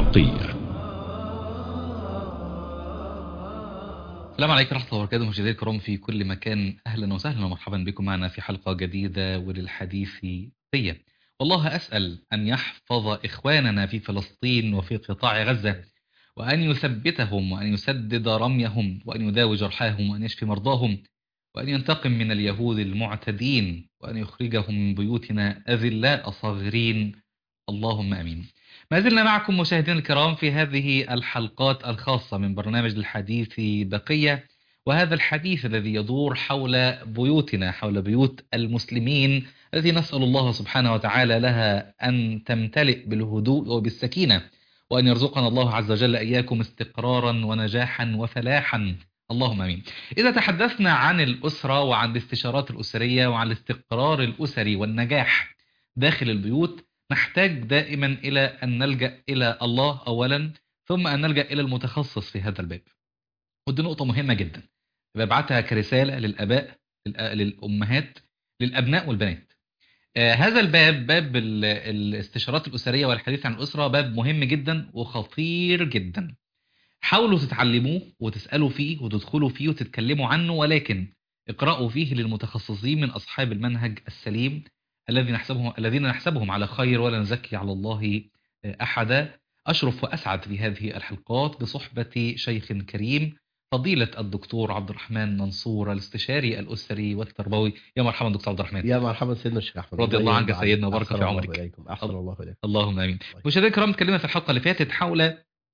بقية السلام عليكم ورحمة الله وبركاته مشاهدينا الكرام في كل مكان أهلا وسهلا ومرحبا بكم معنا في حلقة جديدة وللحديث فيا والله أسأل أن يحفظ إخواننا في فلسطين وفي قطاع غزة وأن يثبتهم وأن يسدد رميهم وأن يداوي جرحاهم وأن يشفي مرضاهم وأن ينتقم من اليهود المعتدين وأن يخرجهم من بيوتنا أذلاء صاغرين اللهم أمين ما زلنا معكم مشاهدينا الكرام في هذه الحلقات الخاصة من برنامج الحديث بقية وهذا الحديث الذي يدور حول بيوتنا حول بيوت المسلمين التي نسأل الله سبحانه وتعالى لها أن تمتلئ بالهدوء وبالسكينة وأن يرزقنا الله عز وجل إياكم استقرارا ونجاحا وفلاحا اللهم امين. اذا تحدثنا عن الاسره وعن الاستشارات الاسريه وعن الاستقرار الاسري والنجاح داخل البيوت نحتاج دائما الى ان نلجا الى الله اولا ثم ان نلجا الى المتخصص في هذا الباب. ودي نقطه مهمه جدا. ببعتها كرساله للاباء للامهات للابناء والبنات. آه هذا الباب باب الاستشارات الاسريه والحديث عن الاسره باب مهم جدا وخطير جدا. حاولوا تتعلموه وتسألوا فيه وتدخلوا فيه وتتكلموا عنه ولكن اقرأوا فيه للمتخصصين من أصحاب المنهج السليم الذي نحسبهم الذين نحسبهم على خير ولا نزكي على الله أحدا أشرف وأسعد في هذه الحلقات بصحبة شيخ كريم فضيلة الدكتور عبد الرحمن منصور الاستشاري الأسري والتربوي يا مرحبا دكتور عبد الرحمن يا مرحبا سيدنا الشيخ احمد رضي الله عنك سيدنا وبارك في عمرك إليكم. احسن الله اليكم اللهم امين مشاهدينا الكرام اتكلمنا في الحلقه اللي فاتت حول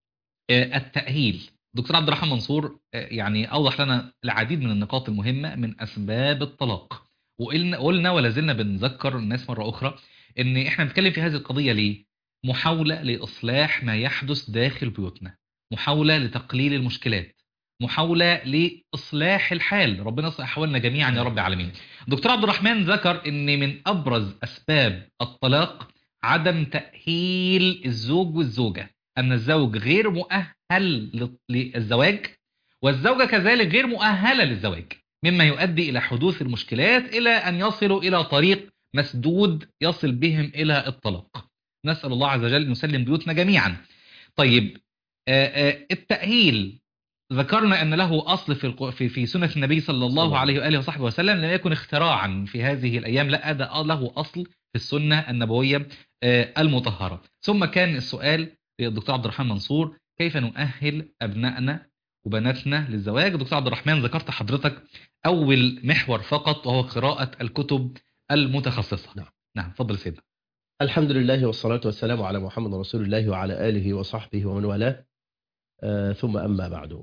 التأهيل دكتور عبد الرحمن منصور يعني أوضح لنا العديد من النقاط المهمة من أسباب الطلاق وقلنا قلنا ولا زلنا بنذكر الناس مرة أخرى إن إحنا بنتكلم في هذه القضية ليه؟ محاولة لإصلاح ما يحدث داخل بيوتنا محاولة لتقليل المشكلات محاولة لإصلاح الحال ربنا يصلح أحوالنا جميعا يا رب العالمين دكتور عبد الرحمن ذكر إن من أبرز أسباب الطلاق عدم تأهيل الزوج والزوجة أن الزوج غير مؤهل للزواج والزوجة كذلك غير مؤهلة للزواج مما يؤدي إلى حدوث المشكلات إلى أن يصلوا إلى طريق مسدود يصل بهم إلى الطلاق نسأل الله عز وجل أن يسلم بيوتنا جميعا طيب التأهيل ذكرنا أن له أصل في في في سنة النبي صلى الله عليه وآله وصحبه وسلم لم يكن اختراعا في هذه الأيام لا ده له أصل في السنة النبوية المطهرة ثم كان السؤال الدكتور عبد الرحمن منصور كيف نؤهل أبنائنا وبناتنا للزواج دكتور عبد الرحمن ذكرت حضرتك أول محور فقط وهو قراءة الكتب المتخصصة نعم نعم فضل سيدنا الحمد لله والصلاة والسلام على محمد رسول الله وعلى آله وصحبه ومن والاه آه ثم أما بعد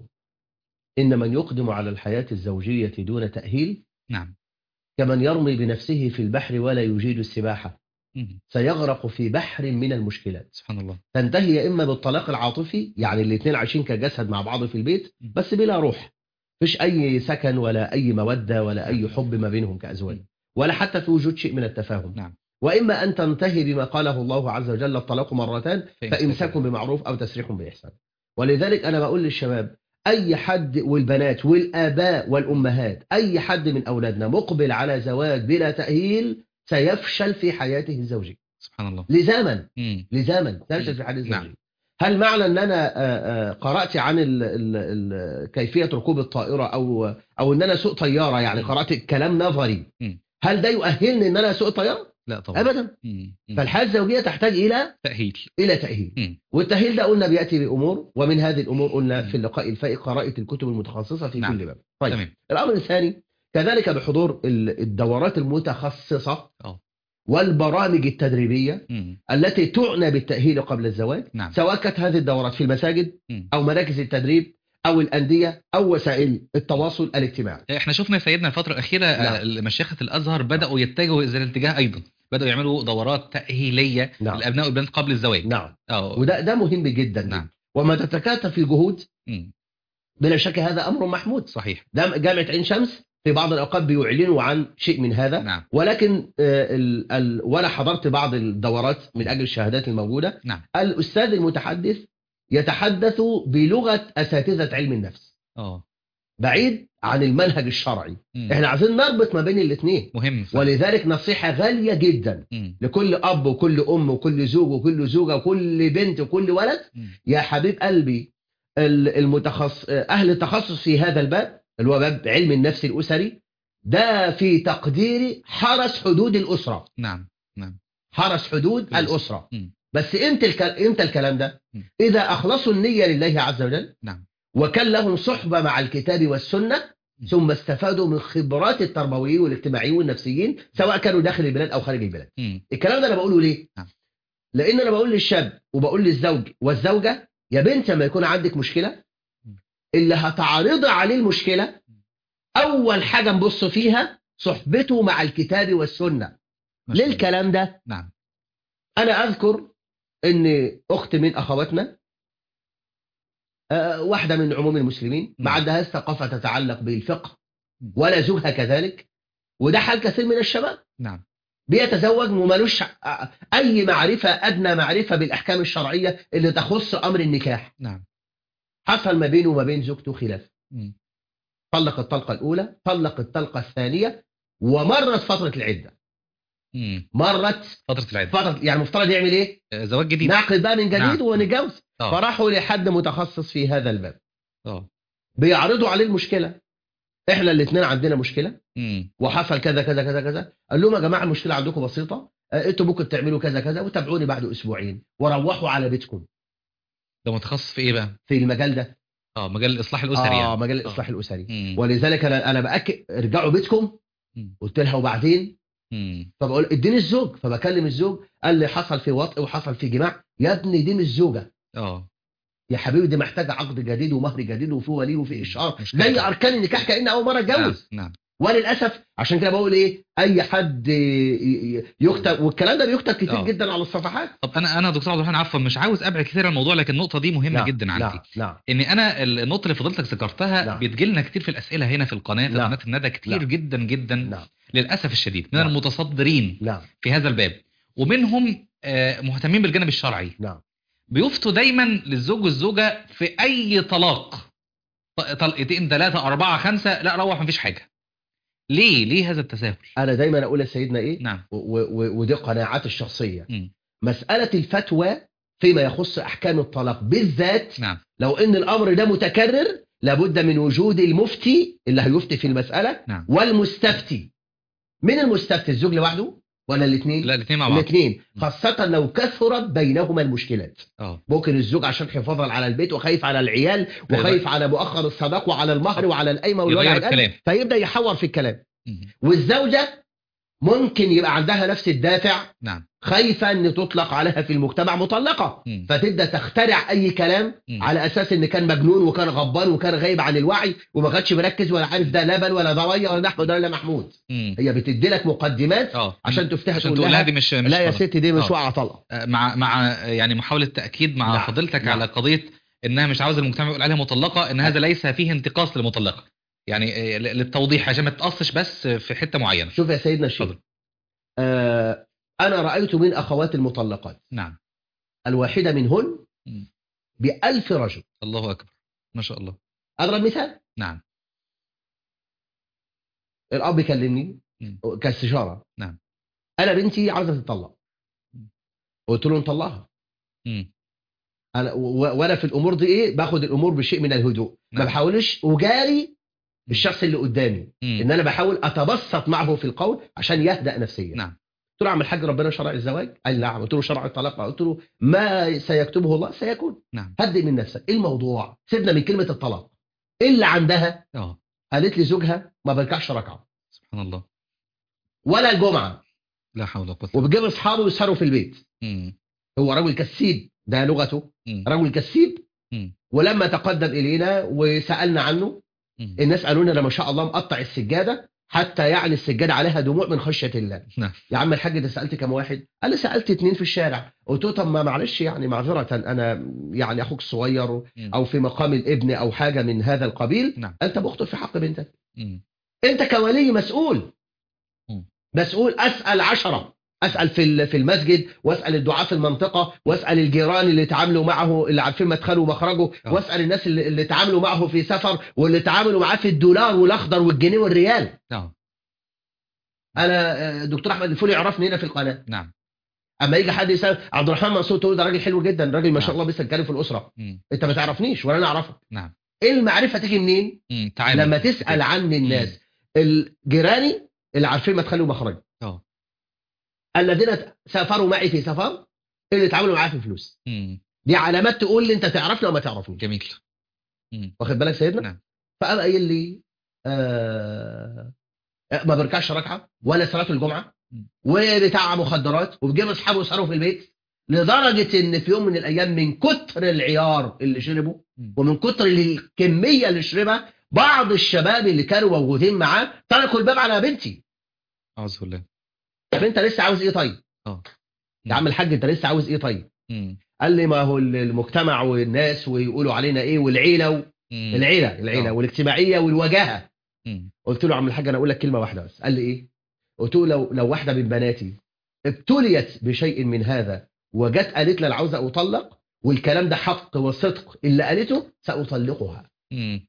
إن من يقدم على الحياة الزوجية دون تأهيل نعم كمن يرمي بنفسه في البحر ولا يجيد السباحة سيغرق في بحر من المشكلات سبحان الله تنتهي يا إما بالطلاق العاطفي يعني الاثنين عايشين كجسد مع بعض في البيت بس بلا روح فيش أي سكن ولا أي مودة ولا أي حب ما بينهم كأزواج ولا حتى في وجود شيء من التفاهم نعم وإما أن تنتهي بما قاله الله عز وجل الطلاق مرتان فإمساك بمعروف أو تسريح بإحسان ولذلك أنا بقول للشباب أي حد والبنات والآباء والأمهات أي حد من أولادنا مقبل على زواج بلا تأهيل سيفشل في حياته الزوجية سبحان الله لزاما مم. لزاما سيفشل في حياته الزوجية نعم. هل معنى ان انا قرات عن ال ال ال كيفيه ركوب الطائره او او ان انا اسوق طياره يعني قرات كلام نظري مم. هل ده يؤهلني ان انا اسوق طياره لا طبعا ابدا مم. مم. فالحياه الزوجيه تحتاج الى تأهيل الى تاهيل مم. والتاهيل ده قلنا بياتي بامور ومن هذه الامور قلنا مم. في اللقاء الفائق قراءه الكتب المتخصصه في نعم. كل باب طيب تمام الامر الثاني كذلك بحضور ال- الدورات المتخصصه اه والبرامج التدريبيه مم. التي تعنى بالتاهيل قبل الزواج نعم سواء كانت هذه الدورات في المساجد مم. او مراكز التدريب او الانديه او وسائل التواصل الاجتماعي احنا شفنا سيدنا الفترة الأخيرة نعم. آه، مشيخة الأزهر بدأوا يتجهوا إلى الاتجاه أيضا بدأوا يعملوا دورات تأهيلية نعم. للأبناء والبنات قبل الزواج نعم اه وده ده مهم جدا نعم. وما تتكاتف الجهود مم. بلا شك هذا امر محمود صحيح ده جامعه عين شمس في بعض الاوقات بيعلنوا عن شيء من هذا نعم ولكن آه، ال- ال- وانا حضرت بعض الدورات من اجل الشهادات الموجوده نعم الاستاذ المتحدث يتحدث بلغه اساتذه علم النفس اه بعيد عن المنهج الشرعي مم. احنا عايزين نربط ما بين الاثنين مهم فعلا. ولذلك نصيحة غالية جدا مم. لكل أب وكل أم وكل زوج وكل زوجة وكل بنت وكل ولد مم. يا حبيب قلبي ال- المتخصص أهل التخصص في هذا الباب اللي هو باب علم النفس الأسري ده في تقديري حرس حدود الأسرة نعم حرس حدود الأسرة. الأسرة مم. بس امتى الك... امتى الكلام ده مم. إذا أخلصوا النية لله عز وجل نعم. وكان لهم صحبة مع الكتاب والسنة مم. ثم استفادوا من خبرات التربويين والاجتماعيين والنفسيين سواء كانوا داخل البلاد أو خارج البلاد مم. الكلام ده أنا بقوله ليه نعم. لأن أنا بقول للشاب وبقول للزوج والزوجة يا بنت ما يكون عندك مشكلة مم. اللي هتعرض عليه المشكلة أول حاجة نبص فيها صحبته مع الكتاب والسنة ما شاء ليه الله. الكلام ده نعم انا اذكر ان اخت من اخواتنا آه، واحده من عموم المسلمين ما نعم. عندهاش ثقافه تتعلق بالفقه مم. ولا زوجها كذلك وده حال كثير من الشباب نعم بيتزوج ومالوش آه، اي معرفه ادنى معرفه بالاحكام الشرعيه اللي تخص امر النكاح نعم حصل ما بينه وما بين زوجته خلاف مم. طلق الطلقه الاولى طلق الطلقه الثانيه ومرت فتره العده مم. مرت فترة العدة فتره يعني المفترض يعمل ايه آه، زواج جديد نعقد بقى من جديد نعم. ونتجوز اه فراحوا لحد متخصص في هذا الباب اه بيعرضوا عليه المشكله احنا الاثنين عندنا مشكله مم. وحصل كذا كذا كذا كذا قال لهم يا جماعه المشكله عندكم بسيطه آه، انتوا ممكن تعملوا كذا كذا وتابعوني بعد اسبوعين وروحوا على بيتكم ده متخصص في ايه بقى؟ في المجال ده اه مجال الاصلاح الاسري اه يعني مجال الاصلاح الاسري مم. ولذلك انا انا باكد ارجعوا بيتكم مم. قلت لها وبعدين مم. فبقول اديني الزوج فبكلم الزوج قال لي حصل في وطء وحصل في جماع يا ابني دي مش زوجه اه يا حبيبي دي محتاجه عقد جديد ومهر جديد وفي ولي وفي اشهار مشكلة. زي اركان النكاح كان اول مره اتجوز نعم نعم وللاسف عشان كده بقول ايه اي حد ي- ي- يكتب والكلام ده بيكتب كتير آه. جدا على الصفحات طب انا انا دكتور عبد الرحمن عفوا مش عاوز ابعد كتير عن الموضوع لكن النقطه دي مهمه نعم، جدا عندي نعم نعم ان انا ال- النقطه اللي فضلتك ذكرتها نعم. بتجي لنا كتير في الاسئله هنا في القناه في نعم. قناه الندى كتير نعم. جدا جدا نعم للاسف الشديد من نعم. المتصدرين نعم في هذا الباب ومنهم آه، مهتمين بالجانب الشرعي نعم بيفتوا دايما للزوج والزوجه في اي طلاق ط- طلقتين ثلاثه اربعه خمسه لا روح مفيش حاجه ليه ليه هذا التساهل انا دايما اقول لسيدنا ايه نعم و- و- ودي قناعاتي الشخصيه مم. مساله الفتوى فيما يخص احكام الطلاق بالذات نعم لو ان الامر ده متكرر لابد من وجود المفتي اللي هيفتي في المساله نعم والمستفتي من المستفتي الزوج لوحده ولا الاثنين لا الاثنين مع بعض الاثنين خاصة لو كثرت بينهما المشكلات اه ممكن الزوج عشان حفاظا على البيت وخايف على العيال وخايف على مؤخر الصداق وعلى المهر وعلى القايمة والوجع يغير القلب الكلام فيبدأ يحور في الكلام مم. والزوجة ممكن يبقى عندها نفس الدافع نعم خايفة ان تطلق عليها في المجتمع مطلقة مم. فتبدأ تخترع اي كلام مم. على اساس ان كان مجنون وكان غضبان وكان غايب عن الوعي وما كانش مركز ولا عارف ده لبن ولا ده ميه ولا ده احمد ولا محمود مم. هي بتدي لك مقدمات اه عشان تفتح عشان تقول تقول لها لها دي مش مش لا يا خلاص. ست دي مش آه. واقعه طلقه آه، مع مع يعني محاولة تأكيد مع نعم، فضيلتك نعم. على قضية إنها مش عاوز المجتمع يقول عليها مطلقة إن هذا ليس فيه انتقاص للمطلقة يعني آه، ل- للتوضيح عشان ما تتقصش بس في حتة معينة شوف يا سيدنا الشيخ اتفضل. آه انا رايت من اخوات المطلقات نعم الواحده منهن مم. بألف رجل الله أكبر ما شاء الله اضرب مثال نعم الاب يكلمني مم. كاستشاره نعم. انا بنتي عاوزه تطلق مم. قلت له نطلقها مم. انا و- وانا في الامور دي ايه باخد الامور بشيء من الهدوء ما نعم. بحاولش اجاري الشخص اللي قدامي مم. ان انا بحاول اتبسط معه في القول عشان يهدأ نفسيا نعم. قلت له عم الحاج ربنا شرع الزواج قال نعم قلت له شرع الطلاق قلت له ما سيكتبه الله سيكون نعم هدئ من نفسك ايه الموضوع سيبنا من كلمه الطلاق ايه اللي عندها اه قالت لي زوجها ما بيركعش ركعه سبحان الله ولا الجمعه لا حول ولا قوة وبيجيب اصحابه يسهروا في البيت مم. هو رجل كسيب ده لغته مم. رجل كسيب مم. ولما تقدم الينا وسالنا عنه مم. الناس قالوا لنا ده ما شاء الله مقطع السجاده حتى يعني السجاده عليها دموع من خشيه الله نعم. يا عم الحاج ده سالت كم واحد قال لي سالت اتنين في الشارع قلت له طب ما معلش يعني معذره انا يعني اخوك صغير مم. او في مقام الابن او حاجه من هذا القبيل نعم. انت بخطئ في حق بنتك مم. انت كولي مسؤول مم. مسؤول اسال عشرة اسال في ال- في المسجد واسال الدعاة في المنطقه واسال الجيران اللي تعاملوا معه اللي عارفين مدخله ومخرجه آه. واسال الناس اللي, اللي تعاملوا معه في سفر واللي تعاملوا معاه في الدولار والاخضر والجنيه والريال اه انا آه، دكتور احمد الفولي يعرفني هنا في القناه نعم اما يجي حد يسال عبد الرحمن منصور تقول ده راجل حلو جدا راجل ما شاء نعم. الله لسه بيتكلم في الاسره مم. انت ما تعرفنيش ولا انا اعرفك نعم ايه المعرفه تيجي منين مم. تعامل لما تسال عن الناس الجيراني اللي عارفين مدخله ومخرجه اه الذين سافروا معي في سفر اللي اتعاملوا معايا في فلوس مم. دي علامات تقول لي انت تعرفني او ما تعرفنيش جميل مم. واخد بالك سيدنا نعم. فقام قايل لي آه ما بركعش ركعه ولا صلاه الجمعه مم. وبتاع مخدرات وبجيب اصحابه وسهروا في البيت لدرجه ان في يوم من الايام من كتر العيار اللي شربه مم. ومن كتر الكميه اللي شربها بعض الشباب اللي كانوا موجودين معاه تركوا الباب على بنتي اعوذ بالله طب انت لسه عاوز ايه طيب اه يا عم الحاج انت لسه عاوز ايه طيب مم. قال لي ما هو المجتمع والناس ويقولوا علينا ايه والعيله و... مم. العيله العيله آه. والاجتماعيه والوجاهه مم. قلت له يا عم الحاج انا اقول لك كلمه واحده بس قال لي ايه قلت له لو لو واحده من بناتي ابتليت بشيء من هذا وجت قالت لي انا عاوزه اطلق والكلام ده حق وصدق اللي قالته ساطلقها مم.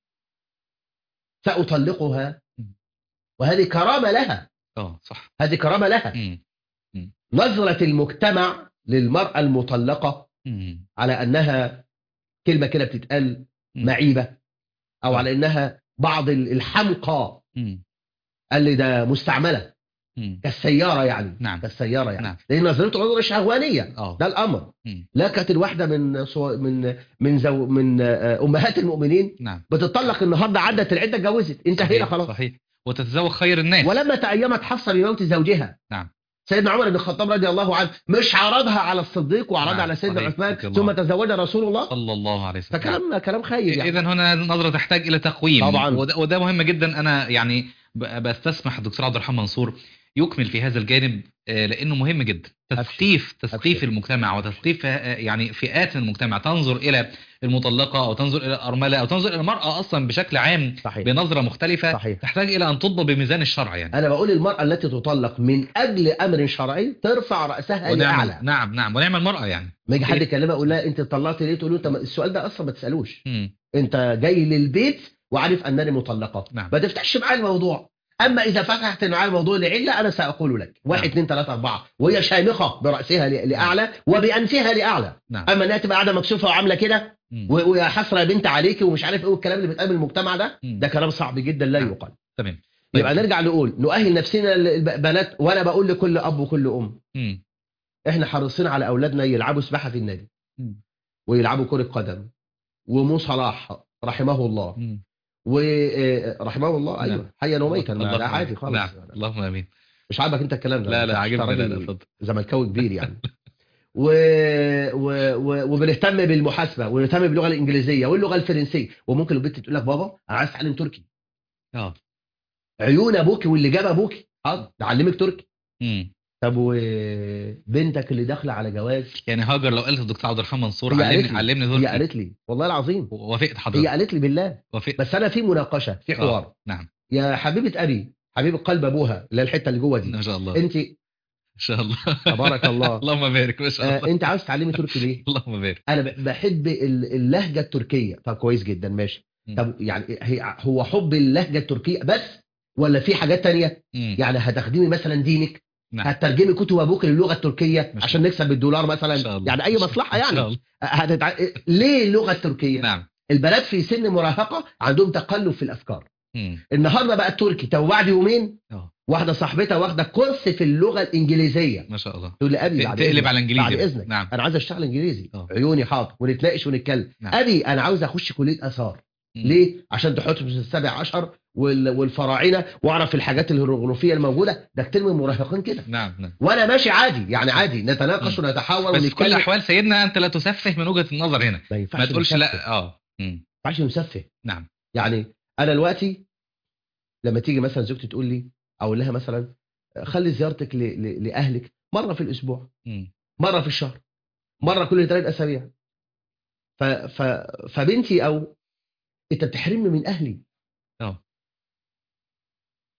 ساطلقها مم. وهذه كرامه لها اه صح هذه كرامه لها مم. نظره المجتمع للمراه المطلقه مم. على انها كلمه كده بتتقال مم. معيبه او آه. على انها بعض ال- الحمقى مم. قال لي ده مستعمله مم. كالسياره يعني نعم. كالسياره يعني نعم. لان نظرته نظره شهوانيه اه ده الامر مم. لا كانت الواحده من صو... من من زو... من آه، امهات المؤمنين نعم بتطلق النهارده عدت العده اتجوزت انتهينا صحيح. خلاص صحيح وتتزوج خير الناس ولما تأيمت حفصه بموت زوجها نعم. سيدنا عمر بن الخطاب رضي الله عنه مش عرضها على الصديق وعرضها نعم. على سيدنا صحيح. عثمان رضي الله ثم عنه. تزوجها رسول الله صلى الله عليه وسلم فكلام كلام خير يعني اذا هنا نظره تحتاج الى تقويم طبعاً. وده, وده مهم جدا انا يعني ب- بستسمح الدكتور عبد الرحمن منصور يكمل في هذا الجانب آه، لانه مهم جدا تثقيف تثقيف أبشر. المجتمع وتثقيف آه، يعني فئات من المجتمع تنظر الى المطلقه او تنظر الى الارمله او تنظر الى المراه اصلا بشكل عام صحيح بنظره مختلفه صحيح تحتاج الى ان تضبط بميزان الشرع يعني انا بقول المراه التي تطلق من اجل امر شرعي ترفع راسها لاعلى ونعم نعم نعم ونعم المراه يعني ما يجي حد إيه؟ يكلمها يقول لها انت طلقت ليه تقول له انت ما- السؤال ده اصلا ما تسالوش مم. انت جاي للبيت وعارف انني مطلقه نعم. ما تفتحش معايا الموضوع اما اذا فتحت معايا الموضوع لعله انا ساقول لك واحد نعم. اثنين ثلاثه اربعه وهي شامخه براسها ل- لاعلى وبانفها لاعلى نعم اما انها تبقى قاعده مكسوفه وعامله كده مم. و- ويا حسره يا بنت عليكي ومش عارف ايه والكلام اللي بيتقال من المجتمع ده مم. ده كلام صعب جدا لا نعم. يقال تمام يبقى نرجع نقول نؤهل نفسنا البنات وانا بقول لكل اب وكل ام مم. احنا حريصين على اولادنا يلعبوا سباحه في النادي مم. ويلعبوا كره قدم ومو صلاح رحمه الله مم. ورحمه الله نعم. ايوه حيا وميتا ما اللهم ده عادي آمين. خالص نعم اللهم امين مش عاجبك انت الكلام ده لا أنت لا عاجبني لا راجل لا اتفضل زملكاوي كبير يعني و... و... و... وبنهتم بالمحاسبه ونهتم باللغه الانجليزيه واللغه الفرنسيه وممكن البنت تقول لك بابا انا عايز اتعلم تركي اه عيون ابوكي واللي جاب ابوكي حاضر نعلمك تركي مم. طب وبنتك اللي داخله على جواز يعني هاجر لو قالت الدكتور عبد الرحمن منصور هي قالت علمني لي. علمني هي تركي قالت لي والله العظيم وافقت هي حضرتك قالت لي بالله وافقت بس انا في مناقشه في حوار آه. نعم يا حبيبه ابي حبيبه قلب ابوها اللي هي الحته اللي جوه دي ما شاء الله انت ان شاء الله تبارك الله اللهم بارك ما شاء آه الله انت عاوز تتعلمي تركي ليه اللهم بارك انا ب- بحب ال- اللهجه التركيه طب كويس جدا ماشي مم. طب يعني هي هو حب اللهجه التركيه بس ولا في حاجات تانية مم. يعني هتخدمي مثلا دينك نعم هتترجمي كتب ابوك للغه التركيه شاء عشان نكسب بالدولار ان مثلا شاء الله يعني اي مصلحه إن شاء يعني الله. هتتع... ليه اللغه التركيه نعم البنات في سن مراهقه عندهم تقلب في الافكار مم. النهارده بقى التركي طب بعد يومين اه واحده صاحبتها واخده كورس في اللغه الانجليزيه ما شاء الله تقول لي ابي بعد تقلب إذنك. على انجليزي بعد بقى. اذنك نعم انا عايز اشتغل انجليزي آه. عيوني حاضر ونتناقش ونتكلم نعم. ابي انا عاوز اخش كليه اثار مم. ليه عشان تحط في السابع عشر وال- والفراعنه واعرف الحاجات الهيروغليفيه الموجوده ده كتير من المراهقين كده نعم نعم وانا ماشي عادي يعني عادي نتناقش مم. ونتحاور بس في كل ونتكلم الاحوال سيدنا انت لا تسفه من وجهه النظر هنا ما ينفعش ما تقولش نسفه. لا اه مم. ما ينفعش نسفه نعم يعني انا دلوقتي لما تيجي مثلا زوجتي تقول لي اقول لها مثلا خلي زيارتك ل... ل... لاهلك مره في الاسبوع مم. مره في الشهر مره كل ثلاث اسابيع ف... ف... فبنتي او انت بتحرمني من اهلي اه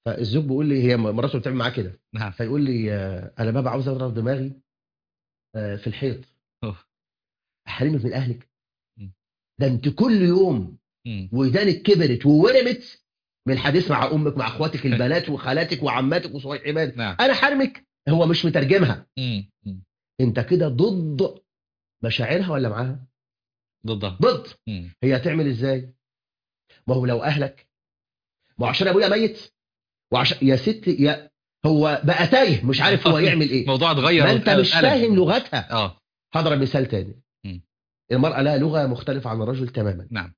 فالزوج بيقول لي هي مراته بتعمل معاه كده نعم فيقول لي آه، انا بابا عاوز اضرب دماغي آه، في الحيط أوه. احرمك من اهلك مم. ده انت كل يوم مم. ودانك كبرت وورمت من الحديث مع امك مع اخواتك البنات وخالاتك وعماتك وصحيبات نعم انا حرمك هو مش مترجمها مم. مم. انت كده ضد مشاعرها ولا معاها ضدها ضد مم. هي هتعمل ازاي ما هو لو اهلك ما هو عشان ابويا ميت وعشان يا ست يا هو بقى تايه مش عارف هو يعمل ايه الموضوع اتغير ما انت واتقلب. مش فاهم لغتها اه هضرب مثال تاني مم. المرأة لها لغة مختلفة عن الرجل تماما نعم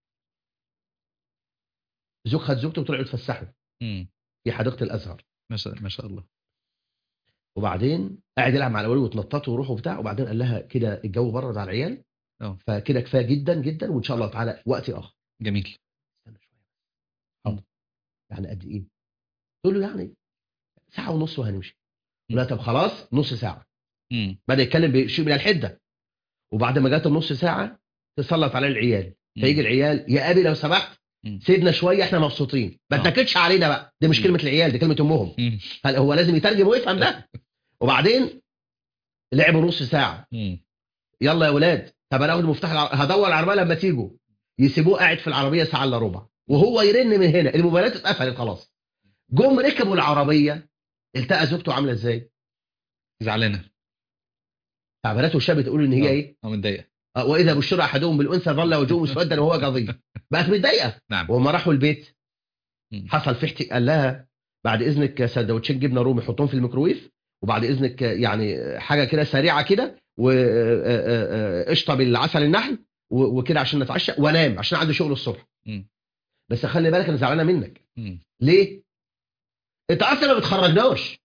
زوج خد زوجته وطلعوا يتفسحوا مم. في حديقة الأزهر ما شاء ما شاء الله وبعدين قاعد يلعب مع الأولاد وتنططوا ويروحوا وبتاع وبعدين قال لها كده الجو برد على العيال اه. فكده كفايه جدا جدا وان شاء الله تعالى في وقت اخر جميل استنى شويه حاضر يعني قد ايه؟ تقول له يعني ساعه ونص وهنمشي يقول لها طب خلاص نص ساعه مم. بدا يتكلم بشيء من الحده وبعد ما جت النص ساعه تسلط عليه العيال مم. فيجي العيال يا ابي لو سمحت مم. سيبنا شويه احنا مبسوطين ما اه. تنكدش علينا بقى دي مش مم. كلمه العيال دي كلمه امهم مم. هل هو لازم يترجم ويفهم ده وبعدين لعبوا نص ساعه مم. يلا يا ولاد طب انا اخد مفتاح الع... هدور العربيه لما تيجوا يسيبوه قاعد في العربيه ساعه الا ربع وهو يرن من هنا الموبايلات اتقفلت خلاص جم ركبوا العربيه التقى زوجته عامله ازاي؟ زعلانه تعبيرات الشاب تقول ان هي اه. ايه؟ اه متضايقه آه، واذا بشر احدهم بالانثى ظل وجهه مسودا وهو كظيم بقت متضايقه نعم وهم راحوا البيت مم. حصل في احتك قال لها بعد اذنك سندوتشين جبنه رومي حطهم في الميكروويف وبعد اذنك يعني حاجه كده سريعه كده وقشطه بالعسل النحل و- وكده عشان نتعشى وانام عشان عندي شغل الصبح مم. بس خلي بالك انا زعلانه منك مم. ليه؟ انت اصلا ما بتخرجناش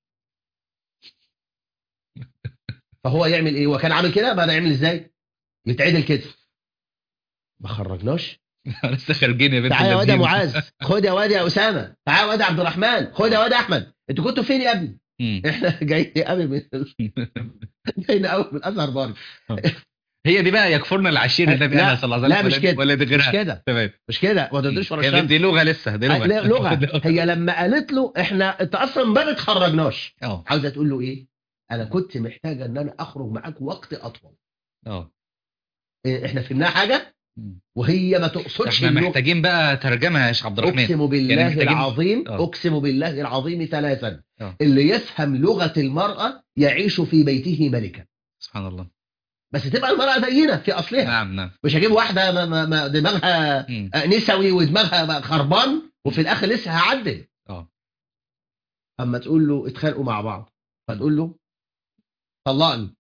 فهو يعمل ايه؟ هو كان عامل كده بقى يعمل ازاي؟ يتعدل كده ما خرجناش لسه خارجين يا بنت تعالى يا واد يا اللذين. معاذ خد يا واد يا اسامه تعالى يا واد يا عبد الرحمن خد يا واد يا احمد انتوا كنتوا فين يا ابني؟ مم. احنا جايين قوي من جايين قوي من الازهر برضه هي دي بقى يكفرنا العشير النبي لا، قالها صلى الله عليه لا، وسلم مش ولا دي- كده. ولا دي مش غيرها كده تمام مش كده ما تقدرش ورا هي الشمس دي لغه لسه دي لغه لا، لغه هي لما قالت له احنا انت اصلا ما بتخرجناش اه عاوزه تقول له ايه؟ انا كنت محتاجه ان انا اخرج معاك وقت اطول اه إيه، احنا فهمناها حاجه مم. وهي ما تقصدش احنا اللغة. محتاجين بقى ترجمه يا شيخ عبد الرحمن اقسم بالله يعني محتاجين- العظيم آه. اقسم بالله العظيم ثلاثا آه. اللي يفهم لغه المراه يعيش في بيته ملكا سبحان الله بس تبقى المراه زينا في اصلها نعم نعم مش هجيب واحده ما ما ما دماغها مم. آه، نسوي ودماغها بقى خربان وفي الاخر لسه هعدل اه اما تقول له اتخانقوا مع بعض فتقول له طلقني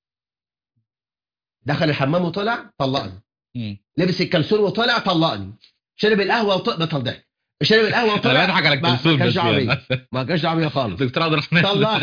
دخل الحمام وطلع طلقني مم. لبس الكلسون وطلع طلقني شرب القهوه وطلع بطل ضحك شرب القهوه انا وطلع بضحك على ما- الكلسون ما كانش بس دعوه يعني. بيا. ما كانش دعوه بيا خالص دكتور عبد الرحمن طلع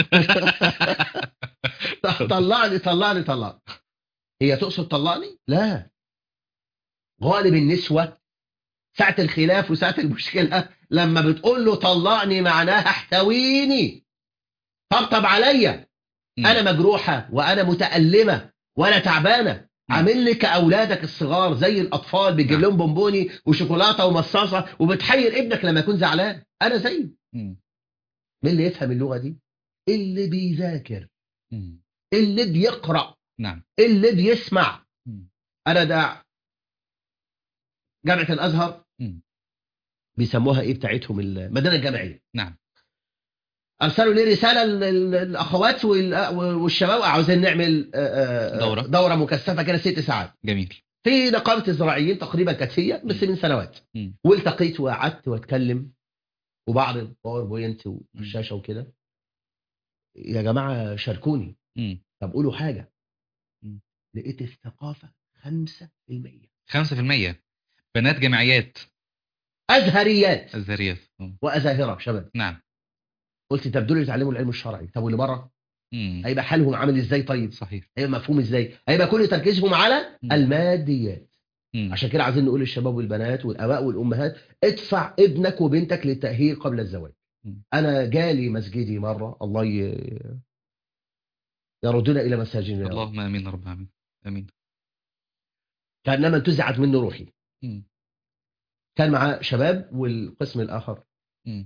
طلعني طلعني طلعني هي تقصد طلقني؟ لا غالب النسوة ساعة الخلاف وساعة المشكلة لما بتقول له طلقني معناها احتويني طبطب عليا مم. انا مجروحة وانا متألمة وانا تعبانة عامل لي كاولادك الصغار زي الاطفال بتجيب نعم. لهم بونبوني وشوكولاته ومصاصه وبتحير ابنك لما يكون زعلان انا زيه مم. مين اللي يفهم اللغه دي اللي بيذاكر مم. اللي بيقرا نعم اللي بيسمع مم. انا ده جامعه الازهر مم. بيسموها ايه بتاعتهم المدينه الجامعيه نعم ارسلوا لي رساله ل- ل- للاخوات وال- والشباب عاوزين نعمل آه، آه، دورة. دوره مكثفه كده ست ساعات جميل في نقابه الزراعيين تقريبا كانت هي بس من سنوات مم. والتقيت وقعدت واتكلم وبعض الباوربوينت والشاشه وكده يا جماعه شاركوني مم. طب قولوا حاجه مم. لقيت الثقافه 5% 5% بنات جمعيات ازهريات الزريات مم. وازاهره شباب نعم قلت طب دول يتعلموا العلم الشرعي طب واللي بره مم. هيبقى حالهم عامل ازاي طيب صحيح هيبقى مفهوم ازاي هيبقى كل تركيزهم على مم. الماديات مم. عشان كده عايزين نقول للشباب والبنات والاباء والامهات ادفع ابنك وبنتك للتاهيل قبل الزواج مم. انا جالي مسجدي مره الله ي... يردنا الى مساجدنا يا رب. اللهم امين يا رب العالمين امين كانما انتزعت منه روحي مم. كان معاه شباب والقسم الاخر مم.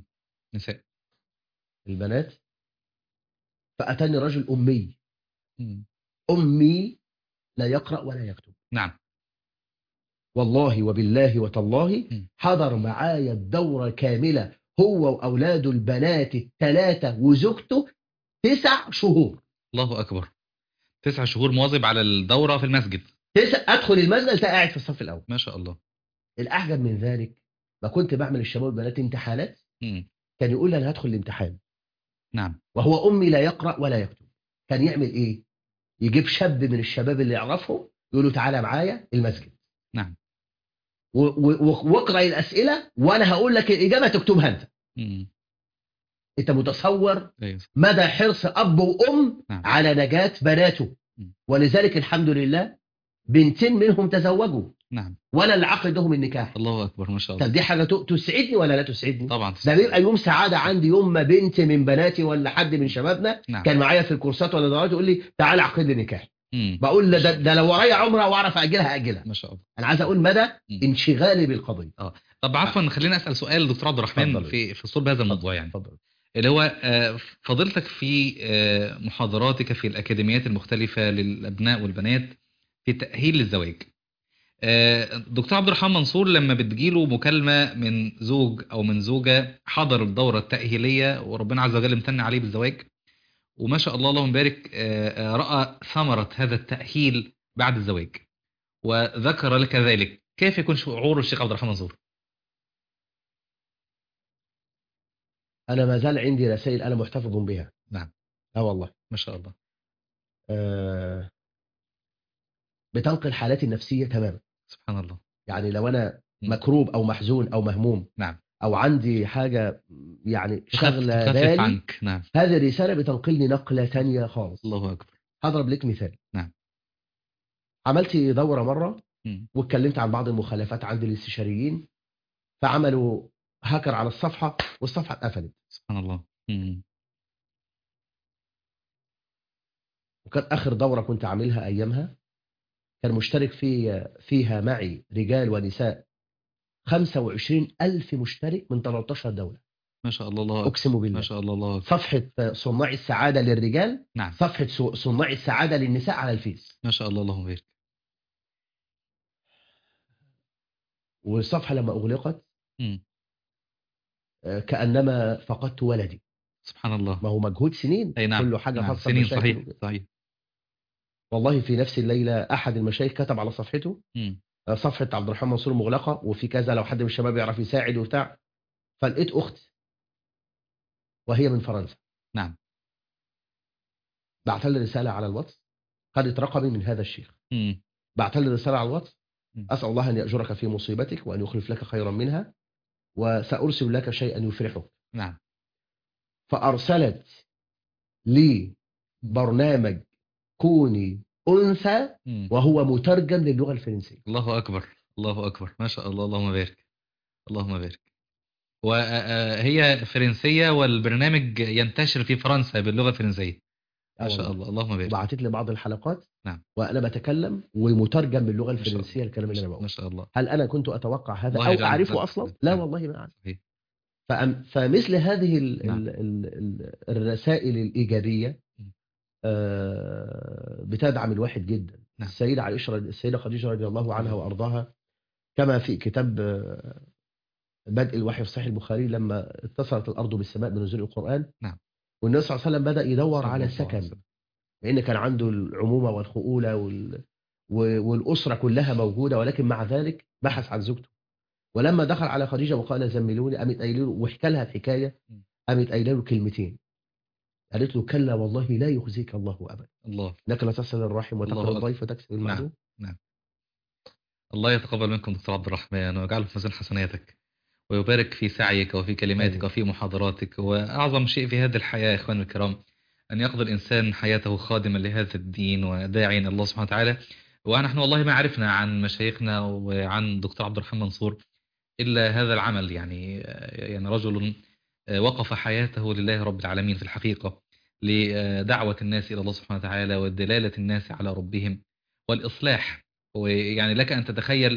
نساء البنات فأتاني رجل أمي مم. أمي لا يقرأ ولا يكتب نعم والله وبالله وتالله م. حضر معايا الدورة كاملة هو وأولاده البنات الثلاثة وزوجته تسع شهور الله أكبر تسع شهور مواظب على الدورة في المسجد تسع أدخل المسجد ألاقي قاعد في الصف الأول ما شاء الله الأعجب من ذلك ما كنت بعمل الشباب والبنات امتحانات مم. كان يقول لي أنا هدخل الامتحان نعم وهو أمي لا يقرأ ولا يكتب كان يعمل إيه يجيب شاب من الشباب اللي يعرفهم يقول له تعالى معايا المسجد نعم. و- و- واقرأ الأسئلة وأنا هقول لك الإجابة تكتبها أنت مم. أنت متصور أيوة. مدى حرص أب وأم نعم. على نجاة بناته م. ولذلك الحمد لله بنتين منهم تزوجوا نعم ولا اللي عقدهم النكاح الله أكبر ما شاء طب الله دي حاجة ت- تسعدني ولا لا تسعدني طبعا ده بيبقى يوم سعادة عندي يوم ما بنت من بناتي ولا حد من شبابنا نعم كان معايا في الكورسات ولا دورات يقول لي تعالى عقد لي نكاح مم. بقول له ده, ده لو ورايا عمره واعرف اجلها اجلها ما شاء الله انا عايز اقول مدى م. انشغالي بالقضيه طب عفوا خلينا أسأل سؤال دكتور عبد الرحمن اتفضل. في في صلب هذا الموضوع يعني اتفضل اللي هو آه، فضيلتك في آه، محاضراتك في الأكاديميات المختلفة للأبناء والبنات في التأهيل للزواج آه، دكتور عبد الرحمن منصور لما بتجيله مكالمة من زوج أو من زوجة حضر الدورة التأهيلية وربنا عز وجل امتن عليه بالزواج وما شاء الله اللهم بارك آه، آه، رأى ثمرة هذا التأهيل بعد الزواج وذكر لك ذلك كيف يكون شعور الشيخ عبد الرحمن منصور؟ انا ما زال عندي رسائل انا محتفظ بها نعم. اه والله ما شاء الله آه بتنقل حالاتي النفسيه تماما سبحان الله يعني لو انا م. مكروب او محزون او مهموم نعم او عندي حاجه يعني تخف- شغله تخفف بالي عنك نعم هذه الرساله بتنقلني نقله تانية خالص الله أكبر هضرب لك مثال نعم. عملت دوره مره مم. واتكلمت عن بعض المخالفات عند الاستشاريين فعملوا هاكر على الصفحه والصفحه اتقفلت سبحان الله مم. وكانت اخر دوره كنت عاملها ايامها كان مشترك في فيها معي رجال ونساء 25 ألف مشترك من 13 دولة ما شاء الله الله أكبر. أقسم ما بالله شاء الله الله أكبر. صفحة صناع السعادة للرجال نعم صفحة سو- صناع السعادة للنساء على الفيس ما شاء الله اللهم بارك والصفحة لما أغلقت مم. آه، كأنما فقدت ولدي سبحان الله ما هو مجهود سنين أي نعم كله حاجة نعم. خاصة سنين بمشاكل صحيح وكده. صحيح والله في نفس الليلة أحد المشايخ كتب على صفحته مم. آه، صفحة عبد الرحمن منصور مغلقة وفي كذا لو حد من الشباب يعرف يساعد وبتاع فلقيت أختي وهي من فرنسا نعم بعت لي رسالة على الواتس خدت رقمي من هذا الشيخ مم. بعت لي رسالة على الواتس مم. أسأل الله أن يأجرك في مصيبتك وأن يخلف لك خيرا منها وسأرسل لك شيئا يفرحك نعم فأرسلت لي برنامج كوني أنثى مم. وهو مترجم للغة الفرنسية الله أكبر الله أكبر ما شاء الله اللهم بارك اللهم بارك وهي فرنسية والبرنامج ينتشر في فرنسا باللغة الفرنسية ما شاء الله اللهم بارك وبعتت لي بعض الحلقات نعم. وأنا بتكلم ومترجم باللغة ما شاء الله. الفرنسية الكلام اللي أنا ما بقوله شاء الله هل أنا كنت أتوقع هذا والله أو يجعل أعرفه ذلك. أصلا؟ لا نعم. والله ما أعرف صحيح فأم- فمثل هذه ال نعم. ال ال ال الرسائل الإيجابية م. آه، بتدعم الواحد جدا نعم. السيدة عائشة رضي- السيدة خديجة رضي الله عنها وأرضاها كما في كتاب آه، بدء الوحي في صحيح البخاري لما اتصلت الأرض بالسماء بنزول القرآن نعم. والنبي صلى الله عليه وسلم بدأ يدور صلى على الله عليه سكن وسلم. لأن كان عنده العمومة والخؤولة وال... و- والأسرة كلها موجودة ولكن مع ذلك بحث عن زوجته ولما دخل على خديجة وقال زملوني قامت قايله له وحكى لها الحكاية م. قامت قايله له كلمتين قالت له كلا والله لا يخزيك الله أبدا الله إنك لا تصل الرحم الله وتقرأ أكبر. الضيف وتكسب المعدوم الله يتقبل منكم دكتور عبد الرحمن ويجعله في ميزان حسناتك ويبارك في سعيك وفي كلماتك آمين. وفي محاضراتك وأعظم شيء في هذه الحياة يا إخواني الكرام أن يقضي الإنسان حياته خادما لهذا الدين وداعيا إلى الله سبحانه وتعالى ونحن والله ما عرفنا عن مشايخنا وعن دكتور عبد الرحمن منصور إلا هذا العمل يعني يعني رجل وقف حياته لله رب العالمين في الحقيقة لدعوة الناس إلى الله سبحانه وتعالى ودلالة الناس على ربهم والإصلاح ويعني لك أن تتخيل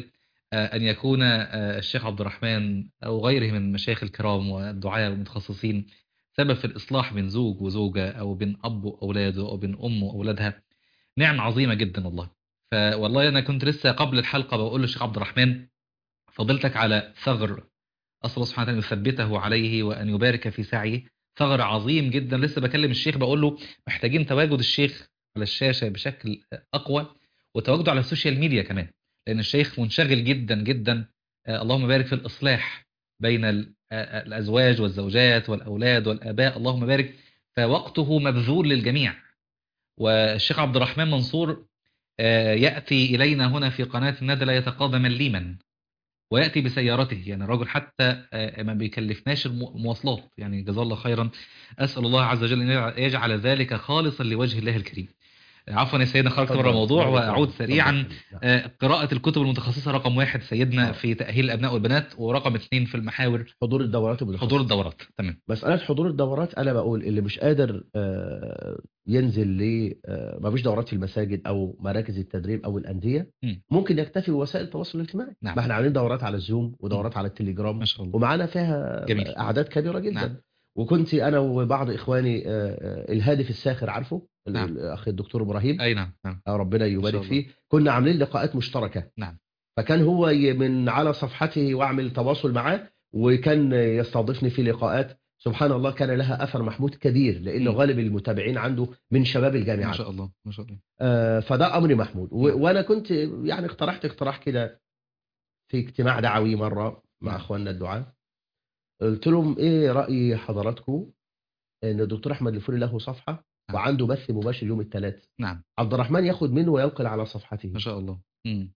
آه، أن يكون آه، الشيخ عبد الرحمن أو غيره من المشايخ الكرام والدعاة والمتخصصين سبب في الإصلاح بين زوج وزوجة أو بين أب وأولاده أو بين أم وأولادها نعمة عظيمة جدا والله فوالله أنا كنت لسه قبل الحلقة بقول للشيخ عبد الرحمن فضلتك على ثغر أسأل الله سبحانه وتعالى أن يثبته عليه وأن يبارك في سعيه ثغر عظيم جدا لسه بكلم الشيخ بقول له محتاجين تواجد الشيخ على الشاشة بشكل أقوى وتواجده على السوشيال ميديا كمان لأن الشيخ منشغل جدا جدا آه، اللهم بارك في الإصلاح بين ال- آه، الأزواج والزوجات والأولاد والآباء اللهم بارك فوقته مبذول للجميع والشيخ عبد الرحمن منصور آه، يأتي إلينا هنا في قناة الندى لا يتقاضى مليما ويأتي بسيارته يعني الرجل حتى آه، ما بيكلفناش الم- المواصلات يعني جزاه الله خيرا أسأل الله عز وجل أن يجعل ذلك خالصا لوجه الله الكريم عفوا يا سيدنا خرجت بره الموضوع وأعود سريعا آه، قراءة الكتب المتخصصة رقم واحد سيدنا آه. في تأهيل الأبناء والبنات ورقم اثنين في المحاور حضور الدورات وبالخصوص. حضور الدورات تمام مسألة حضور الدورات أنا بقول اللي مش قادر آه، ينزل ل آه، ما فيش دورات في المساجد أو مراكز التدريب أو الأندية مم. ممكن يكتفي بوسائل التواصل الاجتماعي نعم. ما احنا عاملين دورات على الزوم ودورات على التليجرام ما شاء الله ومعانا فيها جميل. أعداد كبيرة جدا نعم. وكنت أنا وبعض إخواني آه، آه، الهادف الساخر عارفه ال- نعم. الأخ الدكتور إبراهيم أي نعم نعم آه، ربنا شاء يبارك الله. فيه كنا عاملين لقاءات مشتركة نعم. فكان هو ي- من على صفحته واعمل تواصل معاه وكان يستضيفني في لقاءات سبحان الله كان لها اثر محمود كبير لانه مم. غالب المتابعين عنده من شباب ما الجامعات شاء الله ما شاء الله آه، فده امر محمود و- نعم. وانا كنت يعني اقترحت اقتراح كده في اجتماع دعوي مره مع نعم. اخواننا الدعاة قلت لهم ايه راي حضراتكم ان الدكتور احمد الفوري له صفحه نعم. وعنده بث مباشر يوم الثلاث نعم عبد الرحمن ياخد منه وينقل على صفحته ما شاء الله مم.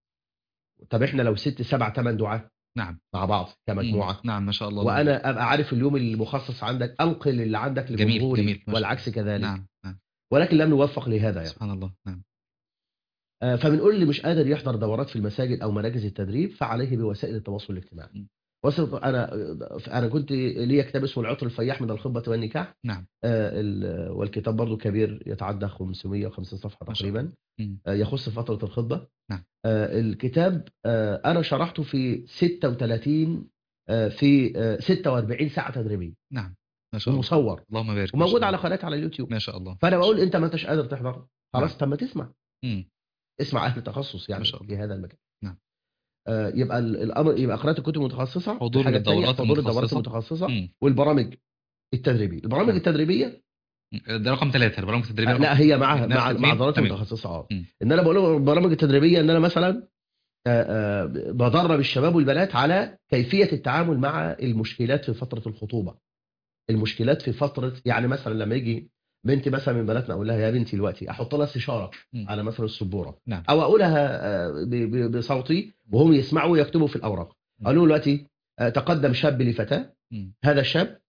طب احنا لو ست سبع ثمان دعاة نعم مع بعض كمجموعه مم. نعم ما شاء الله وانا ابقى عارف اليوم المخصص عندك انقل اللي عندك جميل، لجمهوري جميل، ما شاء والعكس كذلك نعم نعم ولكن لم نوفق لهذا يعني سبحان الله نعم آه، فبنقول اللي مش قادر يحضر دورات في المساجد او مراكز التدريب فعليه بوسائل التواصل الاجتماعي م. وصلت انا انا كنت ليا كتاب اسمه العطر الفياح من الخطبه والنكاح نعم آه، ال- والكتاب برضو كبير يتعدى 550 صفحه ما شاء تقريبا مم. آه، يخص فتره الخطبه نعم. آه، الكتاب آه، انا شرحته في 36 آه، في آه، 46 ساعه تدريبيه نعم ما شاء الله ومصور اللهم بارك ما شاء وموجود الله. على قناتي على اليوتيوب ما شاء الله فانا بقول انت ما انتش قادر تحضر خلاص نعم. طب ما تسمع مم. اسمع اهل تخصص يعني ما شاء الله. في هذا المكان نعم. آه يبقى ال- الامر يبقى قراءه الكتب المتخصصه حضور الحاجة التانية الدورات حضور الدورات المتخصصة. المتخصصه مم. والبرامج التدريبيه البرامج نعم. التدريبيه ده رقم ثلاثة البرامج التدريبية آه رقم لا هي مع نفس مع مع الاثنين؟ الدورات تمام. المتخصصه اه مم. ان انا بقول لهم البرامج التدريبيه ان انا مثلا آه، آه، بدرب الشباب والبنات على كيفيه التعامل مع المشكلات في فتره الخطوبه المشكلات في فتره يعني مثلا لما يجي بنتي مثلا من بناتنا اقول لها يا بنتي دلوقتي احط لها استشاره مم. على مثلا السبوره نعم. او اقولها آه، ب- ب- بصوتي وهم يسمعوا ويكتبوا في الاوراق مم. اقول لهم دلوقتي آه، تقدم شاب لفتاه مم. هذا الشاب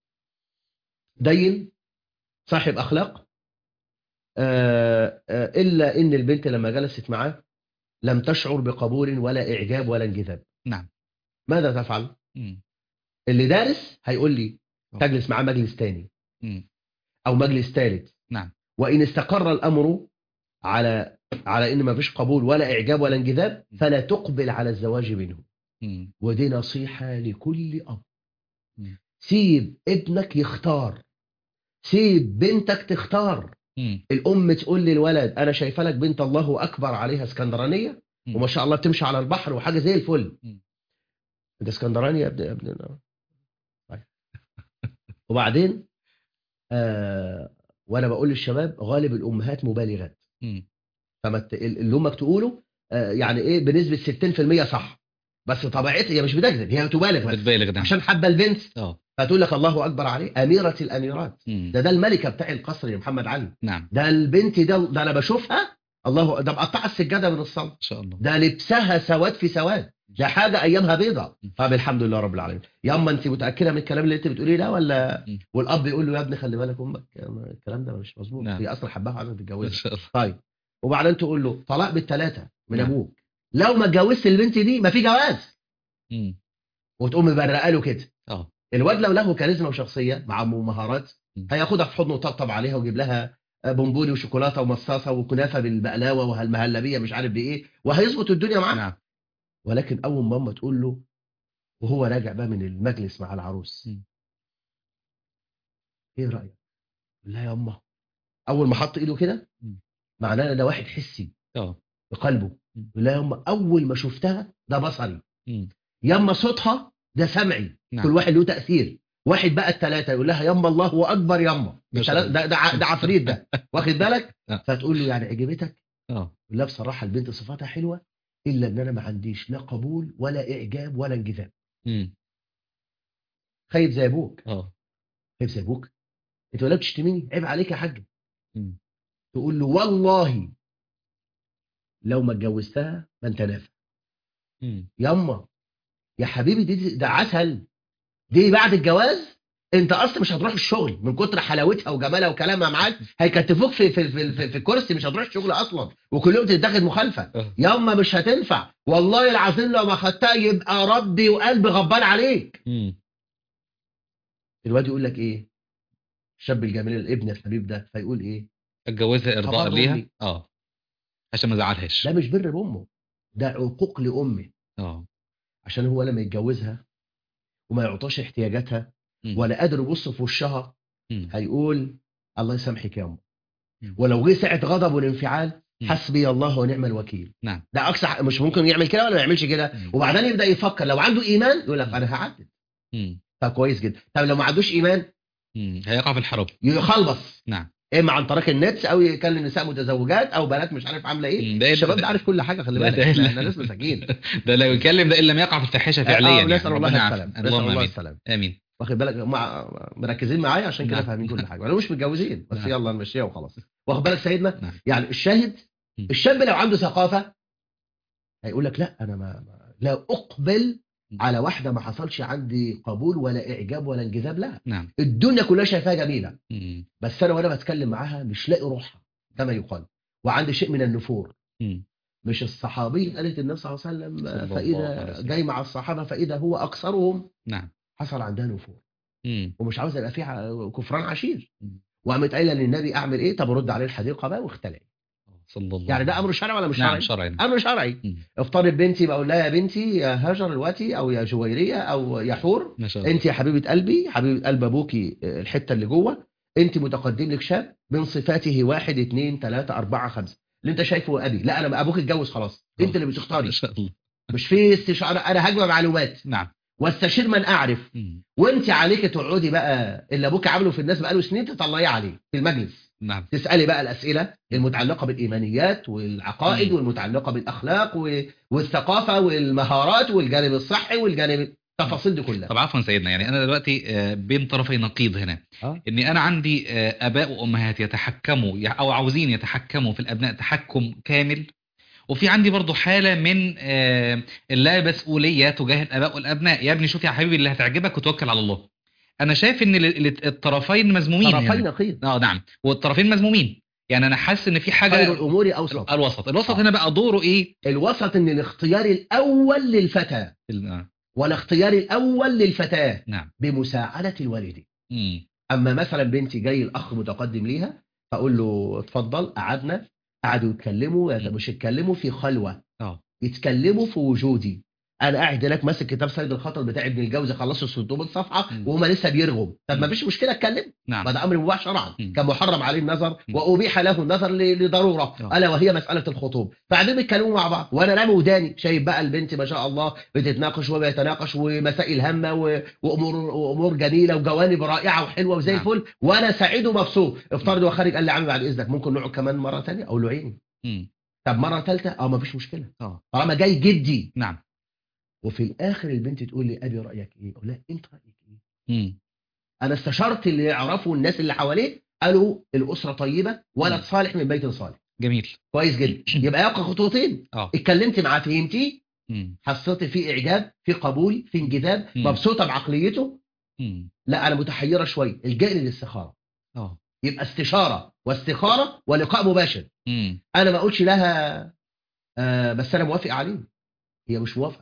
دين صاحب اخلاق آه، آه، الا ان البنت لما جلست معاه لم تشعر بقبول ولا اعجاب ولا انجذاب نعم ماذا تفعل مم. اللي دارس هيقول لي آه. تجلس معاه مجلس تاني مم. او مجلس ثالث نعم. وان استقر الامر على على ان ما فيش قبول ولا اعجاب ولا انجذاب فلا تقبل على الزواج منه مم. ودي نصيحه لكل اب مم. سيب ابنك يختار سيب بنتك تختار مم. الام تقول للولد انا شايفه لك بنت الله اكبر عليها اسكندرانيه مم. وما شاء الله بتمشي على البحر وحاجه زي الفل مم. انت اسكندراني يا ابن يا ابن طيب. وبعدين آه وانا بقول للشباب غالب الامهات مبالغات مم. فما ت- اللي امك تقوله آه يعني ايه بنسبه 60% صح بس طبيعتها هي مش بتكذب هي بتبالغ بس بتبالغ نعم عشان حابه البنت اه فتقول لك الله اكبر عليه اميره الاميرات مم. ده ده الملكه بتاع القصر يا محمد علي نعم ده البنت ده ده انا بشوفها الله ده مقطعه السجاده من الصلاه ان شاء الله ده لبسها سواد في سواد ده حاجه ايامها بيضة طب الحمد لله رب العالمين يا اما انت متاكده من الكلام اللي انت بتقوليه ده ولا م. والاب يقول له يا ابني خلي بالك امك الكلام ده مش مظبوط نعم. هي اصلا حبها عايزه ان تتجوزها شاء الله طيب وبعدين تقول له طلاق بالثلاثه من نعم. ابوك لو ما اتجوزت البنت دي ما في جواز مم. وتقوم مبرقه له كده اه الواد لو له كاريزما وشخصيه مع مهارات م. هياخدها في حضنه ويطبطب عليها ويجيب لها بونبوني وشوكولاته ومصاصه وكنافه بالبقلاوه وهالمهلبيه مش عارف بايه وهيظبط الدنيا معاه نعم ولكن اول ما ماما تقول له وهو راجع بقى من المجلس مع العروس م. ايه رايك لا يا امه اول ما حط ايده كده م. معناه ان ده واحد حسي اه بقلبه م. لا يا امه اول ما شفتها ده بصري مم. ياما صوتها ده سمعي نعم. كل واحد له تاثير واحد بقى الثلاثه يقول لها ياما الله اكبر ياما ما شاء التلاتة- الله. ده ده ع- ده عفريت ده واخد بالك آه. فتقول له يعني عجبتك اه يقول لها بصراحه البنت صفاتها حلوه الا ان انا ما عنديش لا قبول ولا اعجاب ولا انجذاب مم. خايف زي ابوك اه خايف زي ابوك انت ولا بتشتميني عيب عليك يا حاج مم. تقول له والله لو ما اتجوزتها ما انت نافع مم. ياما يا حبيبي دي ده عسل دي بعد الجواز انت اصلا مش هتروح الشغل من كتر حلاوتها وجمالها وكلامها معاك هيكتفوك في في في, في, في الكرسي مش هتروح الشغل اصلا وكل يوم تتاخد مخالفه آه. ياما مش هتنفع والله العظيم لو ما خدتها يبقى ربي وقلبي غضبان عليك مم. الواد يقول لك ايه الشاب الجميل الابن الحبيب ده فيقول ايه اتجوزها ارضاء خبر ليها أمي. اه عشان ما زعلهاش ده مش بر بامه ده عقوق لامه اه عشان هو لما يتجوزها وما يعطاش احتياجاتها مم. ولا قادر يبص في وشها مم. هيقول الله يسامحك يا أم مم. ولو جه ساعة غضب والانفعال مم. حسبي الله ونعم الوكيل نعم. ده أقصى حق- مش ممكن يعمل كده ولا ما يعملش كده مم. وبعدين يبدأ يفكر لو عنده إيمان يقول لك مم. أنا هعدل مم. فكويس جدا طب لو ما عندوش إيمان مم. هيقع في الحرام يخلص نعم إما عن طريق النت أو يكلم نساء متزوجات أو بنات مش عارف عاملة إيه مم. ده الشباب ده- ده عارف كل حاجة خلي ده- بالك ده- احنا لا. إحنا ناس مساكين ده لو يتكلم ده ان لم يقع في الفاحشه فعليا آه، يعني نسأل الله ربنا يعافي. السلام نسأل اللهم الله امين السلام امين واخد بالك مع مركزين معايا عشان كده نعم. فاهمين كل حاجه ولا مش متجوزين بس نعم. يلا نمشيها وخلاص واخد بالك سيدنا نعم. يعني الشاهد م. الشاب لو عنده ثقافه هيقول لك لا انا ما ما- لا اقبل م. على واحده ما حصلش عندي قبول ولا اعجاب ولا انجذاب لها نعم الدنيا كلها شايفاها جميله مم. بس انا وانا بتكلم معاها مش لاقي روحها كما يقال وعندي شيء من النفور مم. مش الصحابي قالت النبي صلى الله عليه وسلم صلى الله عليه فاذا وسلم. جاي مع الصحابه فاذا هو اكثرهم نعم حصل عندها نفور مم. ومش عاوز يبقى فيه كفران عشير مم. وقامت قايله للنبي اعمل ايه طب رد عليه الحديقه بقى واختلع صلى الله يعني ده عليه امر شرعي ولا مش نعم شرعي شرعي امر شرعي مم. افترض بنتي بقول لها يا بنتي يا هاجر دلوقتي او يا جويريه او يا حور ما شاء الله انت يا حبيبه قلبي حبيبه قلب ابوكي آه، الحته اللي جوه انت متقدم لك شاب من صفاته واحد اثنين ثلاثه اربعه خمسه اللي انت شايفه ابي لا انا ابوك اتجوز خلاص انت اللي ما بتختاري شاء الله مش في استشاره انا هجمع معلومات نعم واستشير من اعرف مم. وانت عليك تقعدي بقى اللي ابوك عامله في الناس بقاله سنين تطلعيه عليه في المجلس نعم تسالي بقى الاسئله المتعلقه بالايمانيات والعقائد مم. والمتعلقه بالاخلاق و- والثقافه والمهارات والجانب الصحي والجانب التفاصيل دي كلها طب عفوا سيدنا يعني انا دلوقتي آه، بين طرفي نقيض هنا آه. اني انا عندي آه، اباء وامهات يتحكموا يع- او عاوزين يتحكموا في الابناء تحكم كامل وفي عندي برضو حالة من آه، اللا مسؤولية تجاه الاباء والابناء يا ابني شوف يا حبيبي اللي هتعجبك وتوكل على الله انا شايف ان ال- ال- الطرفين مذمومين طرفي هنا نقيض اه نعم والطرفين مذمومين يعني انا حاسس ان في حاجة خير الامور اوسط الوسط الوسط آه. هنا بقى دوره ايه الوسط ان الاختيار الاول للفتى ال- آه، والاختيار الاول للفتاه نعم بمساعده الوالدين مم. اما مثلا بنتي جاي الاخ متقدم ليها فاقول له اتفضل قعدنا قعدوا يتكلموا م. مش يتكلموا في خلوه اه يتكلموا في وجودي انا قاعد هناك ماسك كتاب سيد الخطر بتاع ابن الجوزي خلصوا 600 صفحه م. وهم لسه بيرغم طب م. ما فيش مشكله اتكلم نعم ما ده امر مباح شرعا م. كان محرم عليه النظر م. وابيح له النظر ل- لضروره آه. الا وهي مساله الخطوب فقاعدين بيتكلموا مع بعض وانا رامي وداني شايف بقى البنت ما شاء الله بتتناقش وبيتناقش ومسائل هامه و- وامور وامور جميله وجوانب رائعه وحلوه وزي نعم. الفل وانا سعيد ومبسوط افترض هو خارج قال لي يا عم بعد اذنك ممكن نقعد كمان مره ثانيه اقول له عيني مم. طب مره ثالثه اه ما فيش مشكله اه طالما جاي جدي نعم وفي الاخر البنت تقول لي ابي رايك ايه اقول لها انت رايك ايه مم. انا استشرت اللي يعرفوا الناس اللي حواليه قالوا الاسره طيبه ولد م. صالح من بيت صالح جميل كويس جدا يبقى يبقى خطوتين اه اتكلمت معاه فهمتيه مم. حسيت في اعجاب في قبول في انجذاب م. مبسوطه بعقليته مم. لا انا متحيره شويه الجاء للاستخاره اه يبقى استشاره واستخاره ولقاء مباشر مم. انا ما اقولش لها آه بس انا موافق عليه هي مش موافقه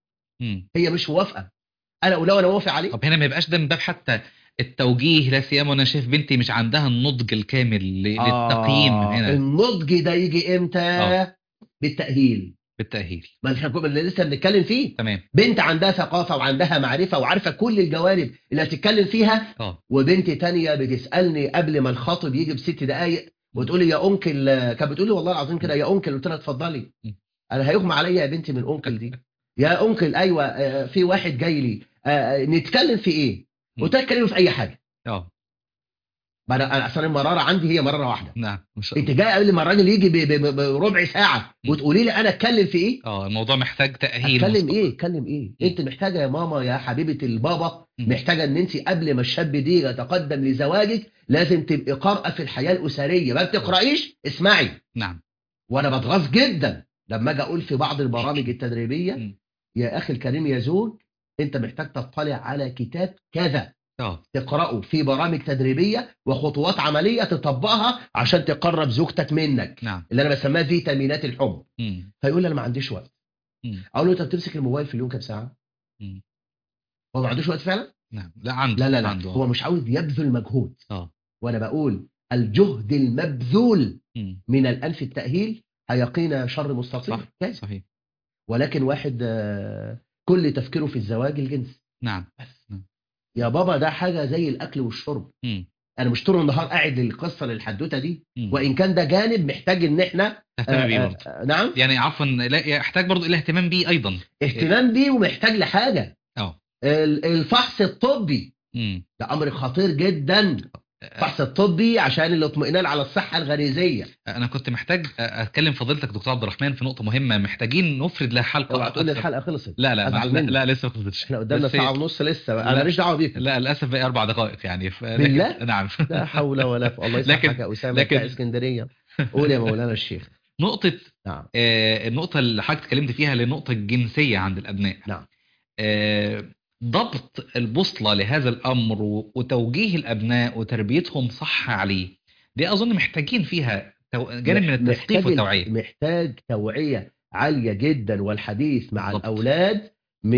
مم. هي مش موافقه انا اقول لها انا موافق عليه طب هنا ما يبقاش ده من باب حتى التوجيه لا سيما وانا شايف بنتي مش عندها النضج الكامل ل- للتقييم آه، هنا النضج ده يجي امتى آه. بالتأهيل بالتاهيل ما احنا كنا لسه بنتكلم فيه تمام بنت عندها ثقافه وعندها معرفه وعارفه كل الجوانب اللي هتتكلم فيها اه وبنت تانية بتسالني قبل ما الخاطب يجي بست دقائق وتقول لي يا انكل كانت بتقول لي والله العظيم كده يا انكل قلت لها اتفضلي م. انا هيغمى عليا يا بنتي من انكل دي يا انكل ايوه آه، في واحد جاي لي آه، نتكلم في ايه م. قلت لها اتكلموا في اي حاجه اه ما انا أنا اصلا المراره عندي هي مراره واحده نعم ما شاء انت الله جاي قبل ما الراجل يجي ب- ب- بربع ساعه م. وتقولي لي انا اتكلم في ايه اه الموضوع محتاج تاهيل اتكلم مسبق. ايه اتكلم ايه م. انت محتاجه يا ماما يا حبيبه البابا م. محتاجه ان انت قبل ما الشاب دي يتقدم لزواجك لازم تبقي قارئه في الحياه الاسريه ما بتقرايش اسمعي نعم وانا بتغاظ جدا لما اجي اقول في بعض البرامج التدريبيه م. يا اخي الكريم يا زوج انت محتاج تطلع على كتاب كذا اه تقراه في برامج تدريبيه وخطوات عمليه تطبقها عشان تقرب زوجتك منك نعم اللي انا بسميها فيتامينات الحب مم. فيقول لي انا ما عنديش وقت مم. اقول له انت بتمسك الموبايل في اليوم كام ساعه مم. هو ما عندوش وقت فعلا نعم لا عنده لا لا لا عنده هو مش عاوز يبذل مجهود اه وانا بقول الجهد المبذول مم. من الان في التاهيل هيقينا شر مستطيل صح. كاذب. صحيح ولكن واحد آه، كل تفكيره في الزواج الجنس نعم بس نعم. يا بابا ده حاجه زي الاكل والشرب مم. انا مش طول النهار قاعد للقصه للحدوته دي مم. وان كان ده جانب محتاج ان احنا تهتم بيه آه، برضه آه، نعم يعني عفوا لا يحتاج برضه الى اهتمام بيه ايضا اهتمام بيه ومحتاج لحاجه اه ال- الفحص الطبي مم. ده امر خطير جدا الفحص الطبي عشان الاطمئنان على الصحه الغريزيه انا كنت محتاج اتكلم فضيلتك دكتور عبد الرحمن في نقطه مهمه محتاجين نفرد لها حلقه اوعى تقول لي أكثر. الحلقه خلصت لا لا أزعل لا, منك. لا لسه ما خلصتش احنا قدامنا بس- ساعه ونص لسه لا. انا ماليش دعوه بيك لا للاسف باقي اربع دقائق يعني ف... بالله؟ لكن- نعم لا حول ولا قوه الله لكن- يسامحك يا اسامه لكن- بتاع اسكندريه قول يا مولانا الشيخ نقطه نعم آه النقطه اللي حضرتك اتكلمت فيها للنقطه الجنسيه عند الابناء نعم. آه ضبط البوصله لهذا الامر و- وتوجيه الابناء وتربيتهم صح عليه دي اظن محتاجين فيها تو- جانب من التثقيف محتاج- والتوعيه محتاج توعيه عاليه جدا والحديث مع بالضبط. الاولاد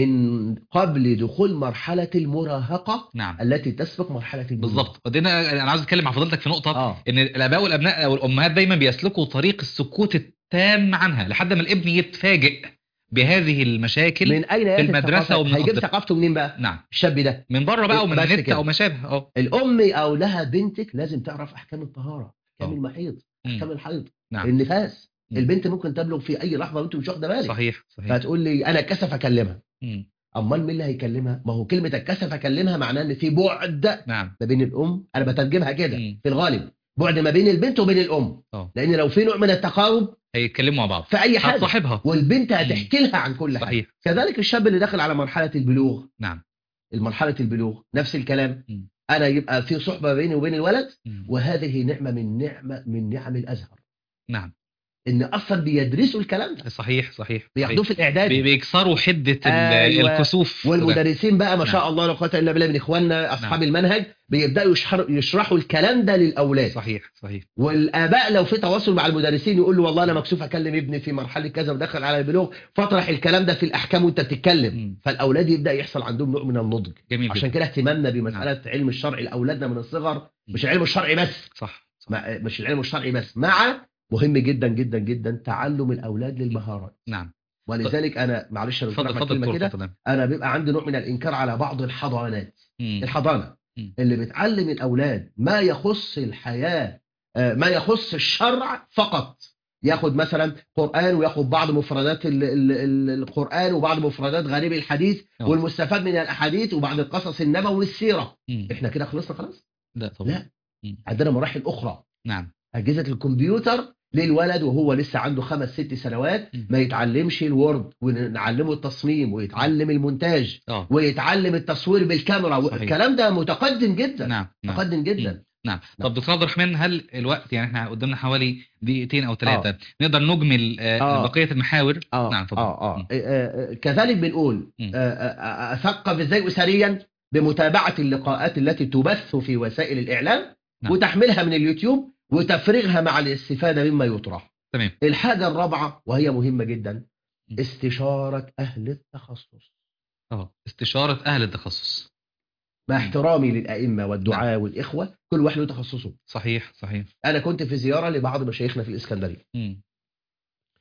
من قبل دخول مرحله المراهقه نعم التي تسبق مرحله البلوغ بالظبط ودينا انا عاوز اتكلم مع فضيلتك في نقطه اه ان الاباء والابناء او الامهات دايما بيسلكوا طريق السكوت التام عنها لحد ما الابن يتفاجئ بهذه المشاكل من اين ياتي المدرسة الثقافة؟ ومن هيجيب الأصدقاء. ثقافته منين بقى نعم الشاب ده من بره بقى ومن بس النت كده. او ما شابه اه الام او لها بنتك لازم تعرف احكام الطهاره احكام آه. المحيض مم. احكام الحيض نعم النفاس مم. البنت ممكن تبلغ في اي لحظه وانت مش واخده بالك صحيح صحيح فهتقول لي انا كسف اكلمها مم. امال مين اللي هيكلمها ما هو كلمه الكسف اكلمها معناه ان في بعد نعم ما بين الام انا بترجمها كده مم. في الغالب بعد ما بين البنت وبين الام اه لان لو في نوع من التقارب هيتكلموا مع بعض في اي حاجه هتصاحبها والبنت هتحكي لها عن كل حاجه صحيح كذلك الشاب اللي داخل على مرحله البلوغ نعم المرحله البلوغ نفس الكلام مم. انا يبقى في صحبه بيني وبين الولد مم. وهذه نعمه من نعمه من نعم الازهر نعم ان اصلا بيدرسوا الكلام ده صحيح صحيح بياخدوه في بي- الاعدادي بيكسروا حده ال- أيوة. الكسوف والمدرسين بقى ما شاء نعم. الله لا قوه الا بالله من اخواننا اصحاب نعم. المنهج بيبداوا يشحر- يشرحوا الكلام ده للاولاد صحيح صحيح والاباء لو في تواصل مع المدرسين يقول له والله انا مكسوف اكلم ابني في مرحله كذا ودخل على البلوغ فاطرح الكلام ده في الاحكام وانت بتتكلم مم. فالاولاد يبدا يحصل عندهم نوع من النضج جميل عشان جدا كده اهتمامنا بمساله علم الشرع لاولادنا من الصغر مش العلم الشرعي بس صح صح. ما- مش العلم الشرعي بس مع مهم جدا جدا جدا تعلم الاولاد للمهارات نعم ولذلك انا معلش انا اتفضل بقول اتفضل كلمه دكتور، كده اتفضل انا بيبقى عندي نوع من الانكار على بعض الحضانات مم. الحضانه مم. اللي بتعلم الاولاد ما يخص الحياه آه، ما يخص الشرع فقط ياخد مثلا قران وياخد بعض مفردات ال ال ال القران وبعض مفردات غريب الحديث أه. والمستفاد من الاحاديث وبعض القصص النبوي والسيره مم. احنا كده خلصنا خلاص لا طبعا لا. مم. عندنا مراحل اخرى نعم اجهزه الكمبيوتر للولد وهو لسه عنده خمس ست سنوات مم. ما يتعلمش الوورد ونعلمه التصميم ويتعلم المونتاج اه ويتعلم التصوير بالكاميرا صحيح. الكلام ده متقدم جدا نعم نعم متقدم جدا نعم طب دكتور عبد الرحمن هل الوقت يعني احنا قدامنا حوالي دقيقتين او ثلاثه نقدر نجمل آه. آه. بقيه المحاور اه نعم اتفضل اه اه مم. آه، آه، كذلك بنقول مم. آه، آه، آه، اثقف ازاي اسريا بمتابعه اللقاءات التي تبث في وسائل الاعلام نعم. وتحميلها من اليوتيوب وتفريغها مع الاستفاده مما يطرح تمام الحاجه الرابعه وهي مهمه جدا مم. استشاره اهل التخصص اه استشاره اهل التخصص مع احترامي للائمه والدعاء والاخوه كل واحد له تخصصه صحيح صحيح انا كنت في زياره لبعض مشايخنا في الاسكندريه مم.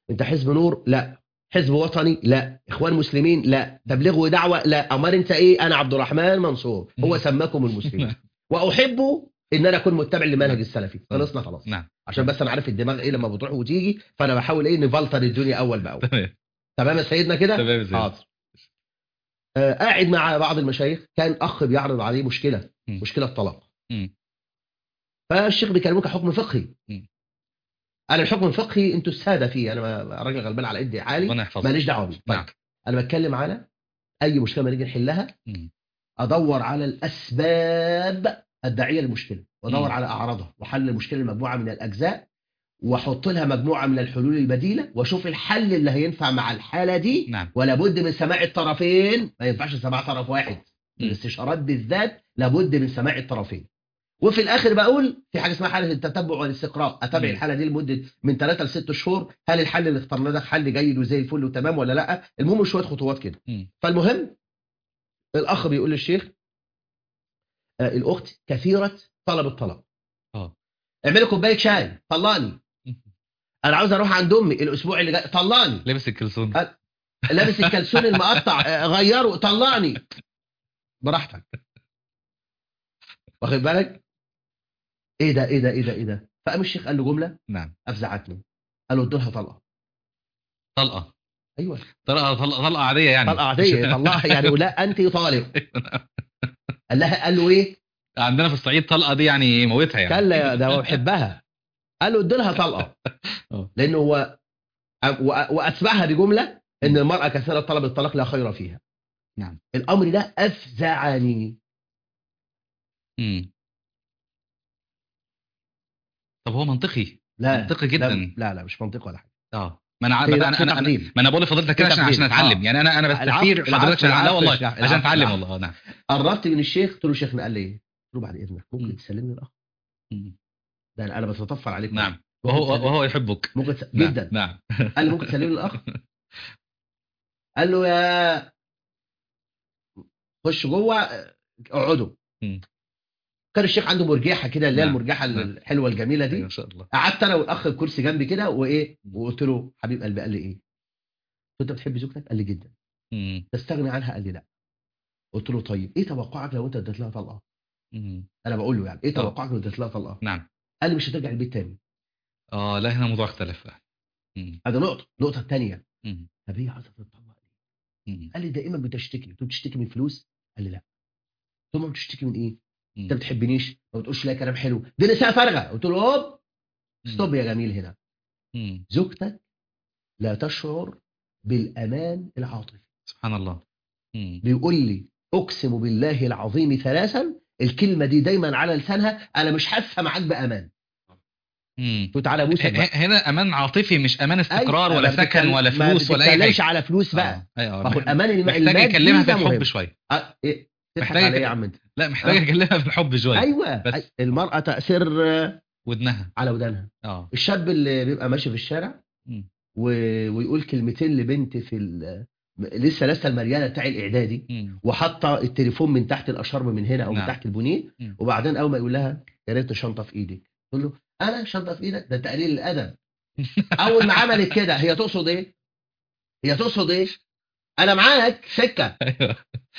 انت حزب نور لا حزب وطني لا اخوان مسلمين لا تبليغ ودعوه لا امال انت ايه انا عبد الرحمن منصور هو سماكم المسلمين واحب ان انا اكون متبع للمنهج السلفي خلصنا خلاص نعم عشان بس انا عارف الدماغ ايه لما بتروح وتيجي فانا بحاول ايه نفلتر الدنيا اول باول تمام تمام يا سيدنا كده تمام يا سيدي. حاضر آه قاعد مع بعض المشايخ كان اخ بيعرض عليه مشكله مم. مشكله طلاق مم. فالشيخ بيكلموك حكم فقهي مم. انا الحكم الفقهي انتوا الساده فيه انا ما- راجل غلبان على ايدي عالي ربنا يحفظك ماليش دعوه بيه نعم. طيب انا بتكلم على اي مشكله ما نيجي نحلها مم. ادور على الاسباب الداعيه للمشكله وادور مم. على اعراضها وحل المشكله مجموعه من الاجزاء واحط لها مجموعه من الحلول البديله واشوف الحل اللي هينفع مع الحاله دي نعم ولا بد من سماع الطرفين ما ينفعش سماع طرف واحد مم. الاستشارات بالذات لابد من سماع الطرفين وفي الاخر بقول في حاجه اسمها حاله التتبع والاستقراء اتابع مم. الحاله دي لمده من 3 ل 6 شهور هل الحل اللي اخترناه ده حل جيد وزي الفل وتمام ولا لا المهم شويه خطوات كده مم. فالمهم الاخ بيقول للشيخ آه الاخت كثيره طلب الطلاق اه اعملي كوبايه شاي طلقني انا عاوز اروح عند امي الاسبوع اللي جاي طلقني لابس الكلسون أه. لابس الكلسون المقطع آه، غيره طلقني براحتك واخد بالك ايه ده ايه ده ايه ده ايه ده فقام الشيخ قال له جمله نعم افزعتني قال له اديلها طلقه طلقه ايوه طلقه طلقه طلقه عاديه يعني طلقه عاديه طلقها يعني ولا انت طالق قال لها قال له ايه عندنا في الصعيد طلقه دي يعني موتها يعني كلا يا ده هو بيحبها قال له اديلها طلقه اه. لانه هو وأ- واتبعها بجمله ان المراه كثيره طلب الطلاق لا خير فيها نعم. الامر ده افزعني مم. طب هو منطقي لا منطقي جدا لا لا, لا مش منطقي ولا حاجه اه ما انا في- انا انا, في أنا, تقديم. ما انا بقول لفضيلتك كده في عشان عشان تقديم. اتعلم آه. يعني انا انا بستثير العفو- حضرتك العفو- لا والله العفو- عشان العفو- اتعلم العفو. والله نعم قربت من الشيخ قلت له شيخنا قال لي ايه؟ قلت له بعد اذنك مم. ممكن تسلمني الاخ مم. ده انا أنا بتطفل عليك نعم ممكن وهو تسلمني- وهو يحبك ممكن تس... نعم. جدا نعم قال لي ممكن تسلمني الاخ قال له يا خش جوه اقعدوا مم. كان الشيخ عنده مرجحه كده اللي هي نعم. المرجحه نعم. الحلوه الجميله أيوة دي ان شاء الله قعدت انا والاخ الكرسي جنبي كده وايه وقلت له حبيب قلبي قال لي ايه؟ قلت له انت بتحب زوجتك؟ قال لي جدا مم. تستغني عنها؟ قال لي لا قلت له طيب ايه توقعك لو انت اديت لها طلقه؟ مم. انا بقول له يعني ايه آه. توقعك لو اديت لها طلقه؟ نعم قال لي مش هترجع البيت تاني اه لا هنا الموضوع اختلف مم. هذا نقطه النقطه الثانيه مم. طب هي عايزه تتطلق ليه؟ مم. قال لي دائما بتشتكي قلت له بتشتكي من فلوس؟ قال لي لا ثم بتشتكي من ايه؟ مم. انت ما بتحبنيش ما بتقولش لا كلام حلو دي نساء فارغه قلت له هوب ستوب يا جميل هنا مم. زوجتك لا تشعر بالامان العاطفي سبحان الله مم. بيقول لي اقسم بالله العظيم ثلاثا الكلمه دي دايما على لسانها انا مش حاسه معاك بامان مم. قلت تعالى بوسك بقى. ه- هنا امان عاطفي مش امان استقرار أيوة، ولا ما سكن بتتكلم- ولا ما فلوس ولا اي بتتكلمش حاجه على فلوس بقى آه. ايوه ما هو الامان الم- محتاج المادي يكلمها في ده الحب مهم. شويه أه، إيه؟ تضحك محتاج على ايه يك- يا عم انت لا محتاج آه. اكلمها في الحب شويه ايوه بس. أي- المراه تاثير آه، ودنها على ودانها اه الشاب اللي بيبقى ماشي في الشارع مم. و... ويقول كلمتين لبنت في ال... لسه لسه المريانه بتاع الاعدادي مم. وحاطه التليفون من تحت الاشرب من هنا او نعم. من تحت البنيه مم. وبعدين اول ما يقول لها يا ريت شنطه في ايدك تقول له انا شنطه في ايدك ده انت قليل الادب اول ما عملت كده هي تقصد ايه هي تقصد ايه انا معاك سكه ايوه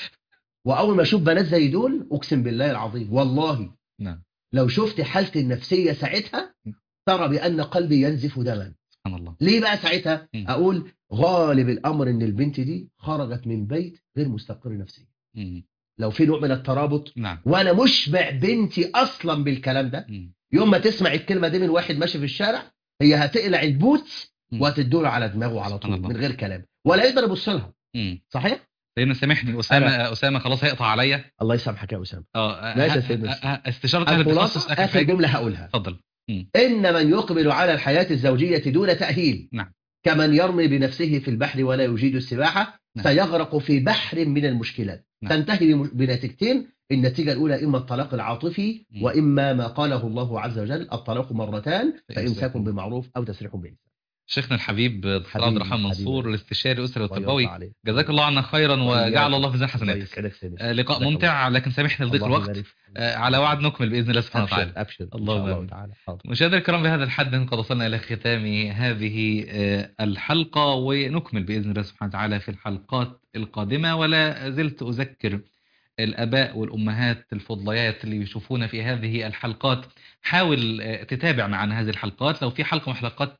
واول ما اشوف بنات زي دول اقسم بالله العظيم والله نعم لو شفت حالتي النفسيه ساعتها ترى بان قلبي ينزف دما سبحان الله ليه بقى ساعتها مم. اقول غالب الامر ان البنت دي خرجت من بيت غير مستقر نفسيا مم. لو في نوع من الترابط نعم وانا مشبع بنتي اصلا بالكلام ده مم. يوم ما تسمع الكلمه دي من واحد ماشي في الشارع هي هتقلع البوت مم. وهتدور على دماغه على سبحان طول الله. من غير كلام ولا يقدر يبص لها مم. صحيح سيدنا سامحني اسامه اسامه خلاص هيقطع عليا الله يسامحك يا اسامه اه ماشي يا ه- سيدنا. ه- ه- استشاره اهل التخصص الخلاصه اخر اخر حاجه جمله هقولها اتفضل ان من يقبل على الحياه الزوجيه دون تاهيل نعم. كمن يرمي بنفسه في البحر ولا يجيد السباحه نعم. سيغرق في بحر من المشكلات نعم. تنتهي بم- بنتيجتين النتيجه الاولى اما الطلاق العاطفي مم. واما ما قاله الله عز وجل الطلاق مرتان فإمساك فامساك بمعروف او تسريح باحسان شيخنا الحبيب دكتور عبد الرحمن منصور الاستشاري الاسري والتربوي جزاك الله عنا خيرا وجعل الله في زين حسناتك لقاء ممتع لكن سامحنا لضيق الوقت على وعد نكمل باذن الله سبحانه وتعالى ابشر الله تعالى مشاهدينا الكرام بهذا الحد قد وصلنا الى ختام هذه الحلقه ونكمل باذن الله سبحانه وتعالى في الحلقات القادمه ولا زلت اذكر الاباء والامهات الفضليات اللي يشوفونا في هذه الحلقات حاول تتابع معنا هذه الحلقات لو في حلقه من حلقات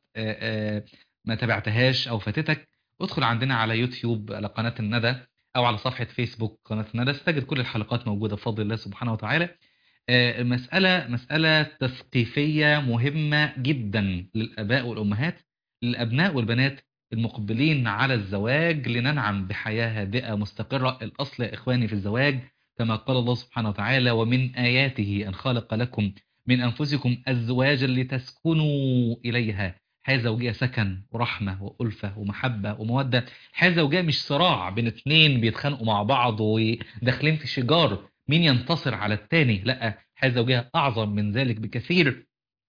ما تابعتهاش او فاتتك ادخل عندنا على يوتيوب على قناه الندى او على صفحه فيسبوك قناه الندى ستجد كل الحلقات موجوده بفضل الله سبحانه وتعالى مساله مساله تثقيفيه مهمه جدا للاباء والامهات للابناء والبنات المقبلين على الزواج لننعم بحياة هادئة مستقرة الأصل يا إخواني في الزواج كما قال الله سبحانه وتعالى ومن آياته أن خلق لكم من أنفسكم أزواجا لتسكنوا إليها حياة زوجية سكن ورحمة وألفة ومحبة ومودة حياة زوجية مش صراع بين اتنين بيتخانقوا مع بعض وداخلين في شجار مين ينتصر على التاني لا حياة زوجية أعظم من ذلك بكثير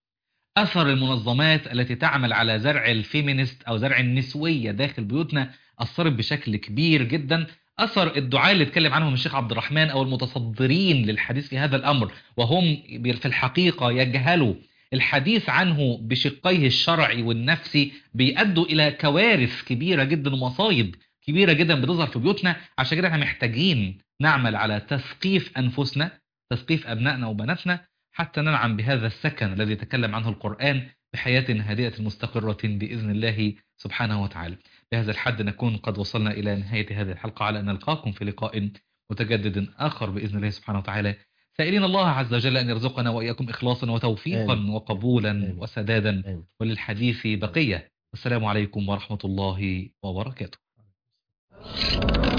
أثر المنظمات التي تعمل على زرع الفيمينست أو زرع النسوية داخل بيوتنا أثرت بشكل كبير جدا أثر الدعاء اللي اتكلم عنهم الشيخ عبد الرحمن أو المتصدرين للحديث في هذا الأمر وهم في الحقيقة يجهلوا الحديث عنه بشقيه الشرعي والنفسي بيأدوا إلى كوارث كبيرة جدا ومصايب كبيرة جدا بتظهر في بيوتنا عشان كده احنا محتاجين نعمل على تثقيف أنفسنا تثقيف أبنائنا وبناتنا حتى ننعم بهذا السكن الذي تكلم عنه القرآن بحياة هادئة مستقرة بإذن الله سبحانه وتعالى بهذا الحد نكون قد وصلنا إلى نهاية هذه الحلقة على أن نلقاكم في لقاء متجدد آخر بإذن الله سبحانه وتعالى سائلين الله عز وجل أن يرزقنا وإياكم إخلاصا وتوفيقا آمين. وقبولا آمين. وسدادا آمين. وللحديث بقية والسلام عليكم ورحمة الله وبركاته